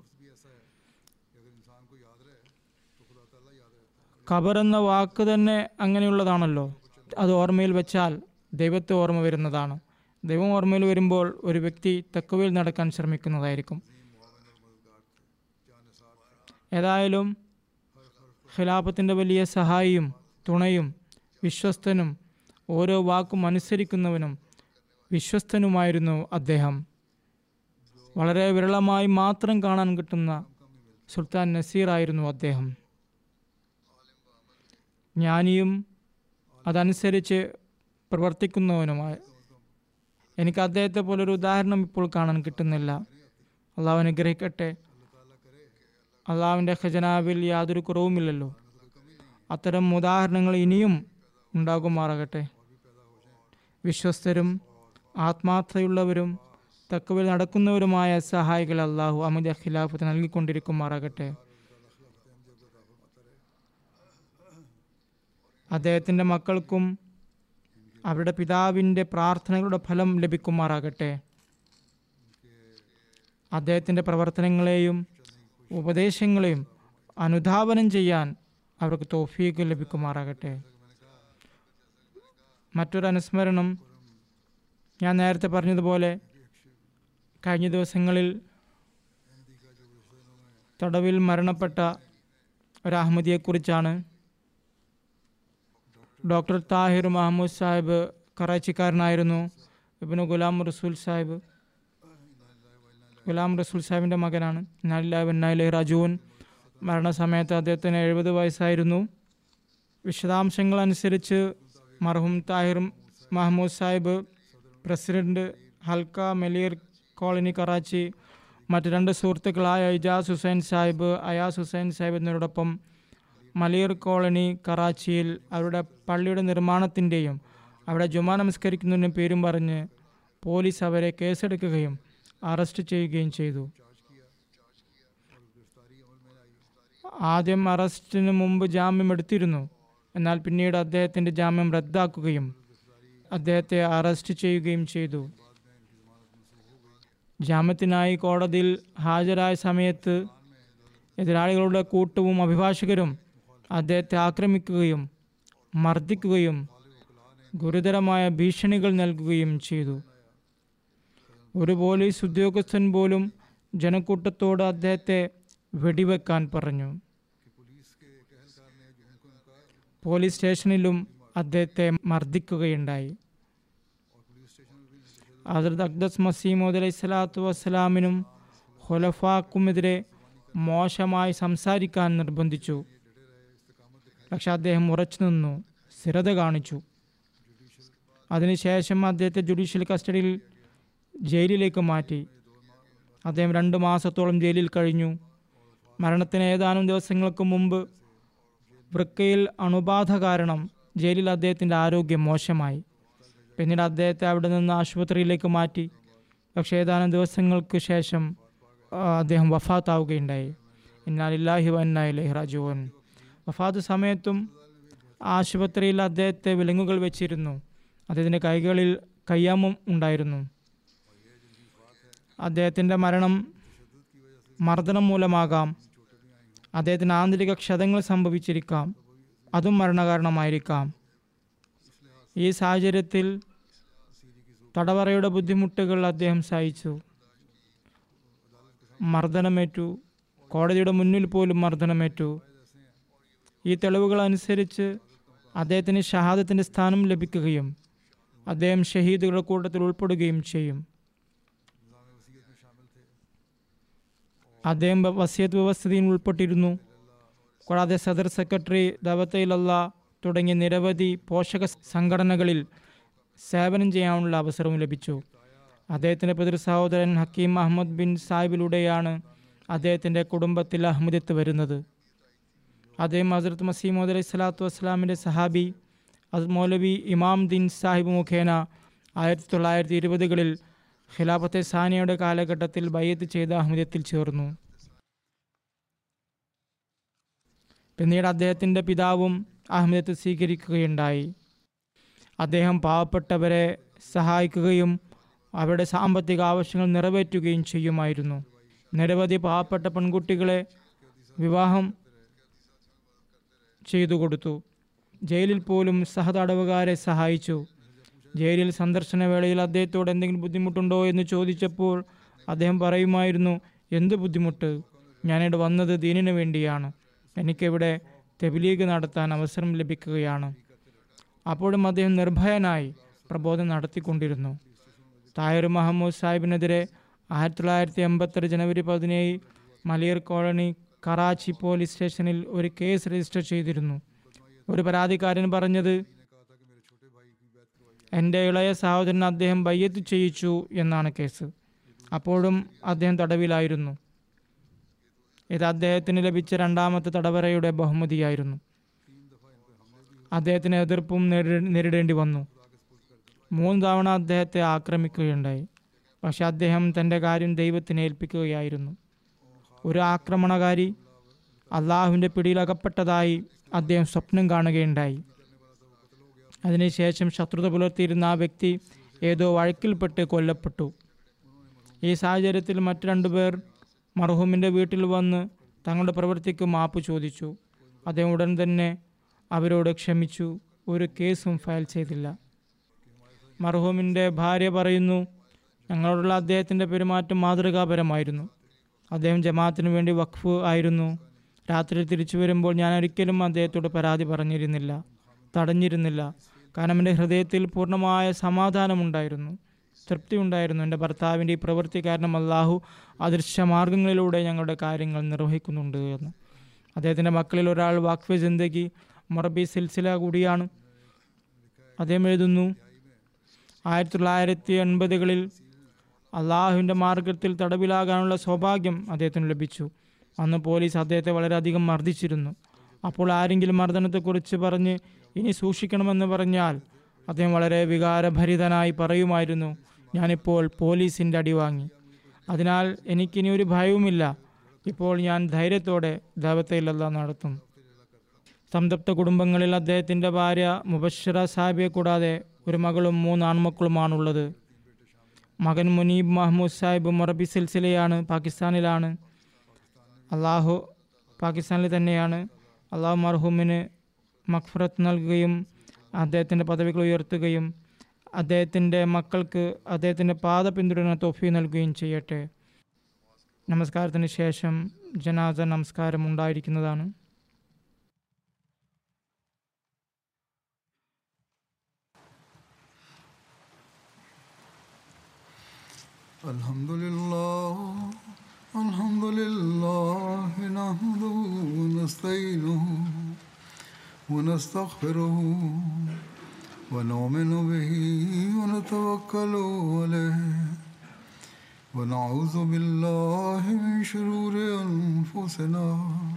Speaker 2: ഖബർ എന്ന വാക്ക് തന്നെ അങ്ങനെയുള്ളതാണല്ലോ അത് ഓർമ്മയിൽ വെച്ചാൽ ദൈവത്തെ ഓർമ്മ വരുന്നതാണ് ദൈവം ഓർമ്മയിൽ വരുമ്പോൾ ഒരു വ്യക്തി തെക്കുവയിൽ നടക്കാൻ ശ്രമിക്കുന്നതായിരിക്കും ഏതായാലും ഖിലാഫത്തിൻ്റെ വലിയ സഹായിയും തുണയും വിശ്വസ്തനും ഓരോ വാക്കും അനുസരിക്കുന്നവനും വിശ്വസ്തനുമായിരുന്നു അദ്ദേഹം വളരെ വിരളമായി മാത്രം കാണാൻ കിട്ടുന്ന സുൽത്താൻ നസീറായിരുന്നു അദ്ദേഹം ജ്ഞാനിയും അതനുസരിച്ച് പ്രവർത്തിക്കുന്നവനുമായി എനിക്ക് അദ്ദേഹത്തെ പോലൊരു ഉദാഹരണം ഇപ്പോൾ കാണാൻ കിട്ടുന്നില്ല അള്ളാഹു അനുഗ്രഹിക്കട്ടെ അള്ളാഹുവിൻ്റെ ഖജനാവിൽ യാതൊരു കുറവുമില്ലല്ലോ അത്തരം ഉദാഹരണങ്ങൾ ഇനിയും ഉണ്ടാകുമാറാകട്ടെ വിശ്വസ്തരും ആത്മാർത്ഥതയുള്ളവരും തക്കവിൽ നടക്കുന്നവരുമായ സഹായികൾ അള്ളാഹു അമിത ഖിലാഫത്ത് നൽകിക്കൊണ്ടിരിക്കുമാറാകട്ടെ അദ്ദേഹത്തിൻ്റെ മക്കൾക്കും അവരുടെ പിതാവിൻ്റെ പ്രാർത്ഥനകളുടെ ഫലം ലഭിക്കുമാറാകട്ടെ അദ്ദേഹത്തിൻ്റെ പ്രവർത്തനങ്ങളെയും ഉപദേശങ്ങളെയും അനുധാവനം ചെയ്യാൻ അവർക്ക് തോഫീക്ക് ലഭിക്കുമാറാകട്ടെ മറ്റൊരു അനുസ്മരണം ഞാൻ നേരത്തെ പറഞ്ഞതുപോലെ കഴിഞ്ഞ ദിവസങ്ങളിൽ തടവിൽ മരണപ്പെട്ട ഒരു അഹമ്മദിയെക്കുറിച്ചാണ് ഡോക്ടർ താഹിർ മഹമ്മൂദ് സാഹിബ് കറാച്ചിക്കാരനായിരുന്നു ഇബിന് ഗുലാം റസൂൽ സാഹിബ് ഗുലാം റസൂൽ സാഹിബിൻ്റെ മകനാണ് നാലിലെ റജൂൻ മരണസമയത്ത് അദ്ദേഹത്തിന് എഴുപത് വയസ്സായിരുന്നു വിശദാംശങ്ങൾ അനുസരിച്ച് മർഹൂം താഹിർ മഹമ്മൂദ് സാഹിബ് പ്രസിഡന്റ് ഹൽക്ക മെലീർ കോളനി കറാച്ചി മറ്റ് രണ്ട് സുഹൃത്തുക്കളായ ഇജാസ് ഹുസൈൻ സാഹിബ് അയാസ് ഹുസൈൻ സാഹിബ് എന്നിവരോടൊപ്പം മലീർ കോളനി കറാച്ചിയിൽ അവരുടെ പള്ളിയുടെ നിർമ്മാണത്തിൻ്റെയും അവിടെ ജുമാ നമസ്കരിക്കുന്നതിനും പേരും പറഞ്ഞ് പോലീസ് അവരെ കേസെടുക്കുകയും അറസ്റ്റ് ചെയ്യുകയും ചെയ്തു ആദ്യം അറസ്റ്റിന് മുമ്പ് ജാമ്യം എടുത്തിരുന്നു എന്നാൽ പിന്നീട് അദ്ദേഹത്തിൻ്റെ ജാമ്യം റദ്ദാക്കുകയും അദ്ദേഹത്തെ അറസ്റ്റ് ചെയ്യുകയും ചെയ്തു ജാമ്യത്തിനായി കോടതിയിൽ ഹാജരായ സമയത്ത് എതിരാളികളുടെ കൂട്ടവും അഭിഭാഷകരും അദ്ദേഹത്തെ ആക്രമിക്കുകയും മർദ്ദിക്കുകയും ഗുരുതരമായ ഭീഷണികൾ നൽകുകയും ചെയ്തു ഒരു പോലീസ് ഉദ്യോഗസ്ഥൻ പോലും ജനക്കൂട്ടത്തോട് അദ്ദേഹത്തെ വെടിവെക്കാൻ പറഞ്ഞു പോലീസ് സ്റ്റേഷനിലും അദ്ദേഹത്തെ മർദ്ദിക്കുകയുണ്ടായി ഹസ്രത് അക്ദസ് മസീമോദ് അലൈഹി സ്വലാത്തു വസ്സലാമിനും ഹൊലഫാക്കുമെതിരെ മോശമായി സംസാരിക്കാൻ നിർബന്ധിച്ചു പക്ഷെ അദ്ദേഹം ഉറച്ചു നിന്നു സ്ഥിരത കാണിച്ചു അതിനുശേഷം അദ്ദേഹത്തെ ജുഡീഷ്യൽ കസ്റ്റഡിയിൽ ജയിലിലേക്ക് മാറ്റി അദ്ദേഹം രണ്ട് മാസത്തോളം ജയിലിൽ കഴിഞ്ഞു മരണത്തിന് ഏതാനും ദിവസങ്ങൾക്ക് മുമ്പ് വൃക്കയിൽ അണുബാധ കാരണം ജയിലിൽ അദ്ദേഹത്തിൻ്റെ ആരോഗ്യം മോശമായി പിന്നീട് അദ്ദേഹത്തെ അവിടെ നിന്ന് ആശുപത്രിയിലേക്ക് മാറ്റി പക്ഷേ ഏതാനും ദിവസങ്ങൾക്ക് ശേഷം ആ, അദ്ദേഹം വഫാത്താവുകയുണ്ടായി ഇന്നാലില്ലാഹി വന്നായി റാജുവൻ വഫാത്ത് സമയത്തും ആശുപത്രിയിൽ അദ്ദേഹത്തെ വിലങ്ങുകൾ വെച്ചിരുന്നു അദ്ദേഹത്തിൻ്റെ കൈകളിൽ കയ്യാമം ഉണ്ടായിരുന്നു അദ്ദേഹത്തിൻ്റെ മരണം മർദ്ദനം മൂലമാകാം അദ്ദേഹത്തിന് ആന്തരിക ക്ഷതങ്ങൾ സംഭവിച്ചിരിക്കാം അതും മരണകാരണമായിരിക്കാം ഈ സാഹചര്യത്തിൽ തടവറയുടെ ബുദ്ധിമുട്ടുകൾ അദ്ദേഹം സഹിച്ചു മർദ്ദനമേറ്റു കോടതിയുടെ മുന്നിൽ പോലും മർദ്ദനമേറ്റു ഈ തെളിവുകൾ അനുസരിച്ച് അദ്ദേഹത്തിന് ഷഹാദത്തിൻ്റെ സ്ഥാനം ലഭിക്കുകയും അദ്ദേഹം ഷഹീദുകളുടെ കൂട്ടത്തിൽ ഉൾപ്പെടുകയും ചെയ്യും അദ്ദേഹം വ- വസിയത്ത് വ്യവസ്ഥയിൽ ഉൾപ്പെട്ടിരുന്നു കൂടാതെ സദർ സെക്രട്ടറി ദവത്തയിലല്ല തുടങ്ങിയ നിരവധി പോഷക സംഘടനകളിൽ സേവനം ചെയ്യാനുള്ള അവസരവും ലഭിച്ചു അദ്ദേഹത്തിൻ്റെ പിതൃ സഹോദരൻ ഹക്കീം അഹമ്മദ് ബിൻ സാഹിബിലൂടെയാണ് അദ്ദേഹത്തിൻ്റെ കുടുംബത്തിൽ അഹമ്മദത്ത് വരുന്നത് അദ്ദേഹം ഹസരത്ത് മസീമോദ് അലൈഹി സ്വലാത്തു വസ്സലാമിൻ്റെ സഹാബി അത് മൗലവി ഇമാം ദിൻ സാഹിബ് മുഖേന ആയിരത്തി തൊള്ളായിരത്തി ഇരുപതുകളിൽ ഖിലാഫത്തെ സാനിയയുടെ കാലഘട്ടത്തിൽ ബയ്യത്ത് ചെയ്ത അഹമ്മദത്തിൽ ചേർന്നു പിന്നീട് അദ്ദേഹത്തിൻ്റെ പിതാവും അഹമ്മദത്ത് സ്വീകരിക്കുകയുണ്ടായി അദ്ദേഹം പാവപ്പെട്ടവരെ സഹായിക്കുകയും അവരുടെ സാമ്പത്തിക ആവശ്യങ്ങൾ നിറവേറ്റുകയും ചെയ്യുമായിരുന്നു നിരവധി പാവപ്പെട്ട പെൺകുട്ടികളെ വിവാഹം ചെയ്തു കൊടുത്തു ജയിലിൽ പോലും സഹതടവുകാരെ സഹായിച്ചു ജയിലിൽ സന്ദർശന വേളയിൽ അദ്ദേഹത്തോട് എന്തെങ്കിലും ബുദ്ധിമുട്ടുണ്ടോ എന്ന് ചോദിച്ചപ്പോൾ അദ്ദേഹം പറയുമായിരുന്നു എന്ത് ബുദ്ധിമുട്ട് ഞാനിവിടെ വന്നത് ദീനിനു വേണ്ടിയാണ് എനിക്കിവിടെ തെബിലീഗ് നടത്താൻ അവസരം ലഭിക്കുകയാണ് അപ്പോഴും അദ്ദേഹം നിർഭയനായി പ്രബോധനം നടത്തിക്കൊണ്ടിരുന്നു തായർ മഹമ്മൂദ് സാഹിബിനെതിരെ ആയിരത്തി തൊള്ളായിരത്തി എൺപത്തെട്ട് ജനുവരി പതിനേഴ് മലിയർ കോളനി കറാച്ചി പോലീസ് സ്റ്റേഷനിൽ ഒരു കേസ് രജിസ്റ്റർ ചെയ്തിരുന്നു ഒരു പരാതിക്കാരൻ പറഞ്ഞത് എൻ്റെ ഇളയ സഹോദരൻ അദ്ദേഹം ബയ്യത്ത് ചെയ്യിച്ചു എന്നാണ് കേസ് അപ്പോഴും അദ്ദേഹം തടവിലായിരുന്നു ഇത് അദ്ദേഹത്തിന് ലഭിച്ച രണ്ടാമത്തെ തടവറയുടെ ബഹുമതിയായിരുന്നു അദ്ദേഹത്തിന് എതിർപ്പും നേരി- നേരിടേണ്ടി വന്നു മൂന്ന് തവണ അദ്ദേഹത്തെ ആക്രമിക്കുകയുണ്ടായി പക്ഷെ അദ്ദേഹം തൻ്റെ കാര്യം ദൈവത്തിന് ഏൽപ്പിക്കുകയായിരുന്നു ഒരു ആക്രമണകാരി അള്ളാഹുവിൻ്റെ പിടിയിലകപ്പെട്ടതായി അദ്ദേഹം സ്വപ്നം കാണുകയുണ്ടായി അതിനുശേഷം ശത്രുത പുലർത്തിയിരുന്ന ആ വ്യക്തി ഏതോ വഴക്കിൽപ്പെട്ട് കൊല്ലപ്പെട്ടു ഈ സാഹചര്യത്തിൽ മറ്റു രണ്ടുപേർ മർഹൂമിൻ്റെ വീട്ടിൽ വന്ന് തങ്ങളുടെ പ്രവൃത്തിക്ക് മാപ്പ് ചോദിച്ചു അദ്ദേഹം ഉടൻ തന്നെ അവരോട് ക്ഷമിച്ചു ഒരു കേസും ഫയൽ ചെയ്തില്ല മർഹൂമിൻ്റെ ഭാര്യ പറയുന്നു ഞങ്ങളോടുള്ള അദ്ദേഹത്തിൻ്റെ പെരുമാറ്റം മാതൃകാപരമായിരുന്നു അദ്ദേഹം ജമാഅത്തിന് വേണ്ടി വഖഫ് ആയിരുന്നു രാത്രി തിരിച്ചു വരുമ്പോൾ ഞാൻ ഒരിക്കലും അദ്ദേഹത്തോട് പരാതി പറഞ്ഞിരുന്നില്ല തടഞ്ഞിരുന്നില്ല കാരണം എൻ്റെ ഹൃദയത്തിൽ പൂർണ്ണമായ സമാധാനമുണ്ടായിരുന്നു തൃപ്തി ഉണ്ടായിരുന്നു എൻ്റെ ഭർത്താവിൻ്റെ ഈ പ്രവൃത്തി കാരണം അള്ളാഹു അദൃശ്യ മാർഗങ്ങളിലൂടെ ഞങ്ങളുടെ കാര്യങ്ങൾ നിർവഹിക്കുന്നുണ്ട് എന്ന് അദ്ദേഹത്തിൻ്റെ മക്കളിൽ ഒരാൾ വാക്ഫെ ജിന്ദഗി മൊറബി സിൽസില കൂടിയാണ് അദ്ദേഹം എഴുതുന്നു ആയിരത്തി തൊള്ളായിരത്തി എൺപതുകളിൽ അള്ളാഹുവിൻ്റെ മാർഗത്തിൽ തടവിലാകാനുള്ള സൗഭാഗ്യം അദ്ദേഹത്തിന് ലഭിച്ചു അന്ന് പോലീസ് അദ്ദേഹത്തെ വളരെയധികം മർദ്ദിച്ചിരുന്നു അപ്പോൾ ആരെങ്കിലും മർദ്ദനത്തെക്കുറിച്ച് പറഞ്ഞ് ഇനി സൂക്ഷിക്കണമെന്ന് പറഞ്ഞാൽ അദ്ദേഹം വളരെ വികാരഭരിതനായി പറയുമായിരുന്നു ഞാനിപ്പോൾ പോലീസിൻ്റെ അടി വാങ്ങി അതിനാൽ എനിക്കിനി ഒരു ഭയവുമില്ല ഇപ്പോൾ ഞാൻ ധൈര്യത്തോടെ ദൈവത്തെയില്ല നടത്തും സംതപ്ത കുടുംബങ്ങളിൽ അദ്ദേഹത്തിൻ്റെ ഭാര്യ മുബഷിറ സാഹിബിയെ കൂടാതെ ഒരു മകളും മൂന്ന് ആൺമക്കളുമാണുള്ളത് മകൻ മുനീബ് മഹ്മൂദ് സാഹിബ് മൊറബി സിൽസിലയാണ് പാകിസ്ഥാനിലാണ് അള്ളാഹു പാകിസ്ഥാനിൽ തന്നെയാണ് അള്ളാഹു മർഹൂമിന് മഖ്ഫറത്ത് നൽകുകയും അദ്ദേഹത്തിൻ്റെ പദവികൾ ഉയർത്തുകയും അദ്ദേഹത്തിൻ്റെ മക്കൾക്ക് അദ്ദേഹത്തിൻ്റെ പാത പിന്തുടരുന്ന തോഫി നൽകുകയും ചെയ്യട്ടെ നമസ്കാരത്തിന് ശേഷം ജനാസ നമസ്കാരം ഉണ്ടായിരിക്കുന്നതാണ്
Speaker 1: الحمد لله الحمد لله نحمده ونستعينه ونستغفره ونؤمن به ونتوكل عليه ونعوذ بالله من شرور أنفسنا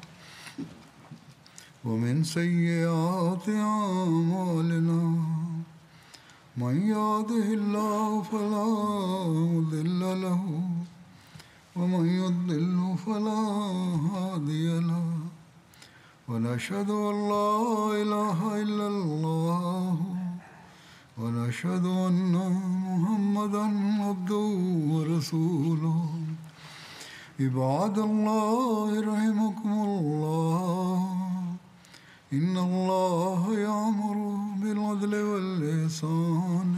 Speaker 1: ومن سيئات أعمالنا من يهده الله فلا مضل له ومن يضلل فلا هادي له ونشهد ان لا اله الا الله ونشهد ان محمدا عبده ورسوله عباد الله رحمكم الله إن الله يأمر بالعدل والإحسان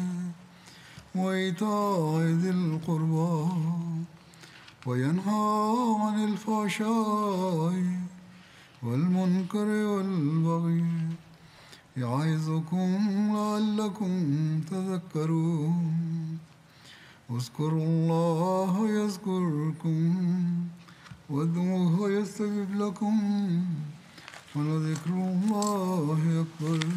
Speaker 1: وإيتاء ذي القربى وينهى عن الفحشاء والمنكر والبغي يعظكم لعلكم تذكرون اذكروا الله يذكركم وادعوه يستجب لكم ولذكر الله أكبر